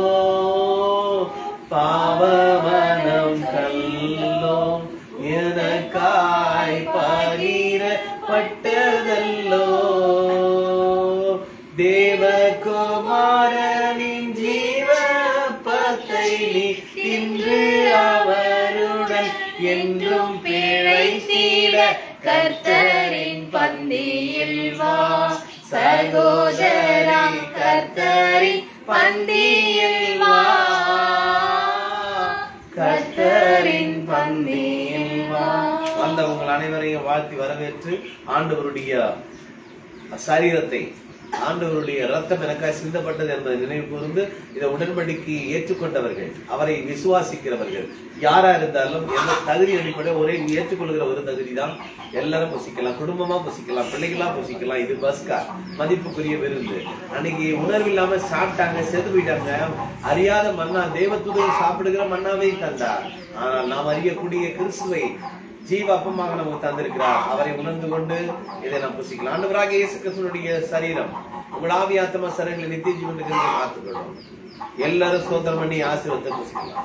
பாவமனம் கல்லோ எனக்காய் பகிரப்பட்டதல்லோ தேவகுமாரனின் ஜீவப்பத்தை நீ இன்று அவருடன் என்றும் பிழைத்திட கர்த்தரின் பந்தியில் வா சகோதரா கர்த்தரின் பந்தியில் வா கர்த்தரின் பந்தியில் வா வந்த உங்கள் அனைவரையும் வாழ்த்தி வரவேற்று ஆண்டவருடைய சரீரத்தை ஆண்டவருடைய ரத்தம் எனக்காய் சிந்தப்பட்டது என்பதை நினைவு கூர்ந்து இதை உடன்படிக்கை ஏற்றுக்கொண்டவர்கள் அவரை விசுவாசிக்கிறவர்கள் யாரா இருந்தாலும் எந்த தகுதி அடிப்படை ஒரே ஏற்றுக்கொள்கிற ஒரு தகுதி தான் எல்லாரும் புசிக்கலாம் குடும்பமா புசிக்கலாம் பிள்ளைகளா புசிக்கலாம் இது பஸ்கா மதிப்புக்குரிய விருந்து அன்னைக்கு உணர்வு இல்லாம சாப்பிட்டாங்க செத்து போயிட்டாங்க அறியாத மன்னா தேவத்துடன் சாப்பிடுகிற மன்னாவை தந்தார் ஆனால் நாம் அறியக்கூடிய கிறிஸ்துவை ஜீவ அப்பமாக நமக்கு தந்திருக்கிறார் அவரை உணர்ந்து கொண்டு இதை நாம் புசிக்கலாம் ஆண்டவராக இயேசு கிறிஸ்துவனுடைய சரீரம் உங்கள் ஆவி ஆத்மா சரங்களை நித்திய ஜீவனுக்கு காத்துக்கொள்ளும் எல்லாரும் சோதரம் பண்ணி ஆசீர்வத்தை புசிக்கலாம்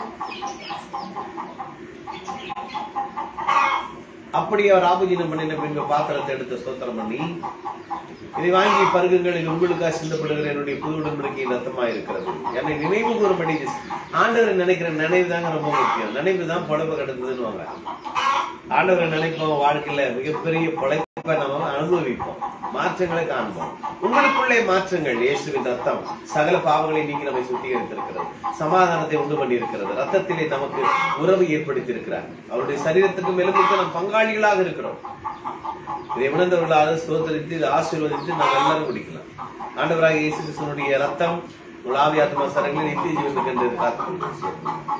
அப்படி அவர் ஆபஜீனம் பண்ணின பின்பு பாத்திரத்தை எடுத்து சோத்திரம் பண்ணி இதை வாங்கி பருகுங்கள் இது உங்களுக்காக சிந்தப்படுகிற என்னுடைய புது உடன்படிக்கையின் ரத்தமா இருக்கிறது என்னை நினைவு கூறும்படி ஆண்டவர் நினைக்கிற நினைவு தாங்க ரொம்ப முக்கியம் நினைவு தான் பொழப்பு கிடந்ததுன்னு ஆண்டவரை நினைப்போம் வாழ்க்கையில மிகப்பெரிய பொழைப்பை நம்ம அனுபவிப்போம் மாற்றங்களை காண்போம் உங்களுக்குள்ளே மாற்றங்கள் இயேசுவின் ரத்தம் சகல பாவங்களை நீக்கி நம்மை சுத்திகரித்திருக்கிறது சமாதானத்தை உண்டு பண்ணி இருக்கிறது ரத்தத்திலே நமக்கு உறவு ஏற்படுத்தி இருக்கிறார் அவருடைய சரீரத்துக்கும் எலும்புக்கும் நாம் பங்காளிகளாக இருக்கிறோம் இதை உணர்ந்தவர்களாக சோதரித்து இதை ஆசீர்வதித்து நாம் எல்லாரும் குடிக்கலாம் ஆண்டவராக இயேசு கிறிஸ்துவனுடைய ரத்தம் உங்கள் ஆவி ஆத்மா சரங்களை நித்திய ஜீவனுக்கு என்று காத்துக்கொள்கிறேன்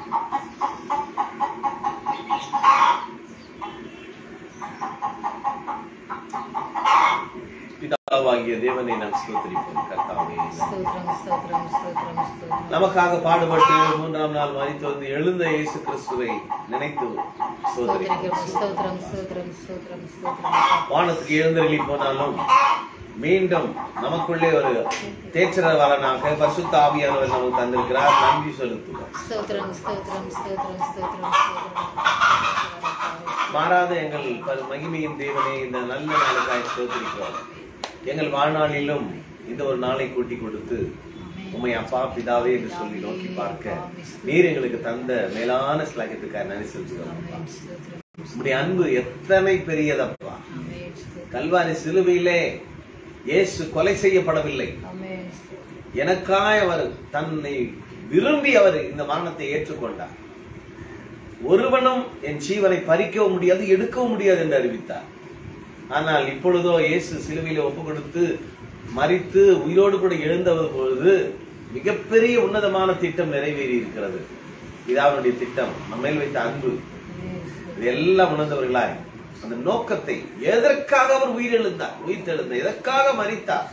பிதாவாகிய தேவனை நாம் ஸ்தோத்திரிப்போம் கர்த்தாவே ஸ்தோத்திரம் ஸ்தோத்திரம் ஸ்தோத்திரம் ஸ்தோத்திரம் நமக்காக பாடுபட்டு மூன்றாம் நாள் மறித்து வந்து எழுந்த இயேசு கிறிஸ்துவை நினைத்து ஸ்தோத்திரிக்கிறோம் சோதரிப்போம் ஸ்தோத்திரம் ஸ்தோத்திரம் ஸ்தோத்திரம் ஸ்தோத்திரம் வானத்துக்கு எழுந்தருளி போனாலும் மீண்டும் நமக்குள்ளே ஒரு தேற்றரவாளனாக பரிசுத்த ஆவியானவர் நமக்கு தந்திருக்கிறார் நன்றி செலுத்துவோம் ஸ்தோத்திரம் ஸ்தோத்திரம் ஸ்தோத்திரம் ஸ்தோத்திரம் ஸ்தோத்திரம் மாறாத எங்கள் பல் மகிமையின் தேவனே இந்த நல்ல நாளுக்காய் ஸ்தோத்திரிக்கிறோம் எங்கள் வாழ்நாளிலும் இந்த ஒரு நாளை கூட்டி கொடுத்து உம்மை அப்பா பிதாவே என்று சொல்லி நோக்கி பார்க்க நீர் எங்களுக்கு தந்த மேலான ஸ்லாகத்துக்காக நன்றி செலுத்துகிறோம் அப்பா. உம்முடைய அன்பு எத்தனை பெரியதப்பா கல்வாரி சிலுவையிலே இயேசு கொலை செய்யப்படவில்லை எனக்காய் அவர் தன்னை விரும்பி அவர் இந்த மரணத்தை ஏற்றுக்கொண்டார் ஒருவனும் என் ஜீவனை பறிக்கவும் முடியாது எடுக்கவும் முடியாது என்று அறிவித்தார் ஆனால் இப்பொழுதோ இயேசு சிலுவையிலே ஒப்பு கொடுத்து மறித்து உயிரோடு கூட எழுந்தவர் பொழுது மிகப்பெரிய உன்னதமான திட்டம் நிறைவேறி இருக்கிறது இது அவனுடைய திட்டம் நம்ம மேல் வைத்த அன்பு இதெல்லாம் உணர்ந்தவர்களாய் அந்த நோக்கத்தை எதற்காக அவர் உயிரெழுந்தார் உயிர் தெழுந்தார் எதற்காக மறித்தார்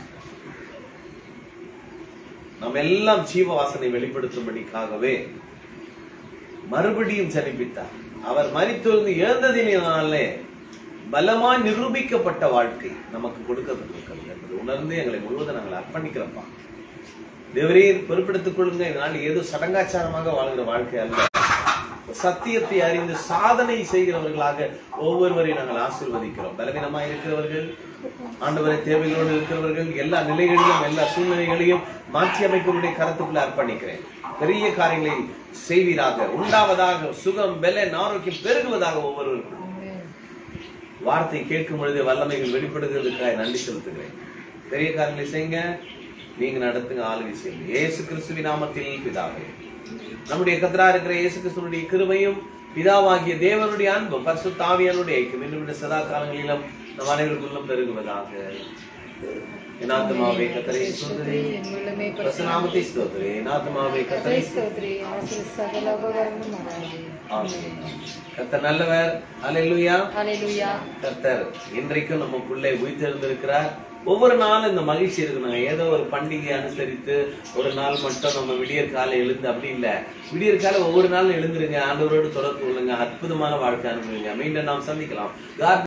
நம்ம எல்லாம் ஜீவ வாசனை வெளிப்படுத்தும்படிக்காகவே மறுபடியும் ஜனிப்பித்தார் அவர் மறித்திருந்து எழுந்ததினாலே பலமாய் நிரூபிக்கப்பட்ட வாழ்க்கை நமக்கு கொடுக்கப்பட்டிருக்கிறது என்பது உணர்ந்து எங்களை முழுவதும் நாங்கள் அர்ப்பணிக்கிறோம்ப்பா தேவரீர் பொறுப்பெடுத்துக் கொள்ளுங்க இதனால் ஏதோ சடங்காச்சாரமாக வாழ்கிற வாழ்க்கை அல்ல சத்தியத்தை அறிந்து சாதனை செய்கிறவர்களாக ஒவ்வொருவரையும் நாங்கள் ஆசீர்வதிக்கிறோம் பலவீனமாய் இருக்கிறவர்கள் ஆண்டவரை தேவைகளோடு இருக்கிறவர்கள் எல்லா நிலைகளிலும் எல்லா சூழ்நிலைகளையும் மாற்றி அமைக்கக்கூடிய கருத்துக்களை அர்ப்பணிக்கிறேன் பெரிய காரியங்களை செய்வீராக உண்டாவதாக சுகம் பெலன் ஆரோக்கியம் பெருகுவதாக ஒவ்வொருவருக்கும் வார்த்தை கேட்கும் பொழுது வல்லமைகள் வெளிப்படுகிறதுக்காக நன்றி செலுத்துகிறேன் பெரிய காரியங்களை செய்யுங்க நீங்க நடத்துங்க ஆளுகை செய்யுங்க இயேசு கிறிஸ்துவின் நாமத்தில் பிதாவே நம்முடைய கத்தரா இருக்கிற இயேசு கிறிஸ்துவனுடைய கிருபையும் பிதாவாகிய தேவனுடைய அன்பும் பரிசுத்த ஆவியானுடைய ஐக்கியம் இன்னும் சதா காலங்களிலும் நம் அனைவருக்குள்ளும் பெருகுவதாக என் ஆத்மாவே கத்தரை ஸ்தோத்திரி பிரசனாமத்தை ஸ்தோத்திரி என் ஆத்மாவே கத்தரை ஆமென். கர்த்தர் நல்லவர் அல்லேலூயா கர்த்தர் இன்றைக்கும் நமக்குள்ளே உயிர்த்தெழுந்திருக்கிறார் ஒவ்வொரு நாளும் இந்த மகிழ்ச்சி இருக்கணும் ஏதோ ஒரு பண்டிகை அனுசரித்து ஒரு நாள் மட்டும் நம்ம விடியற் காலை எழுந்து அப்படி இல்ல விடியற் காலை ஒவ்வொரு நாளும் எழுந்துருங்க ஆண்டவரோடு தொடர்பு கொள்ளுங்க அற்புதமான வாழ்க்கை அனுபவிங்க மீண்டும் நாம் சந்திக்கலாம் God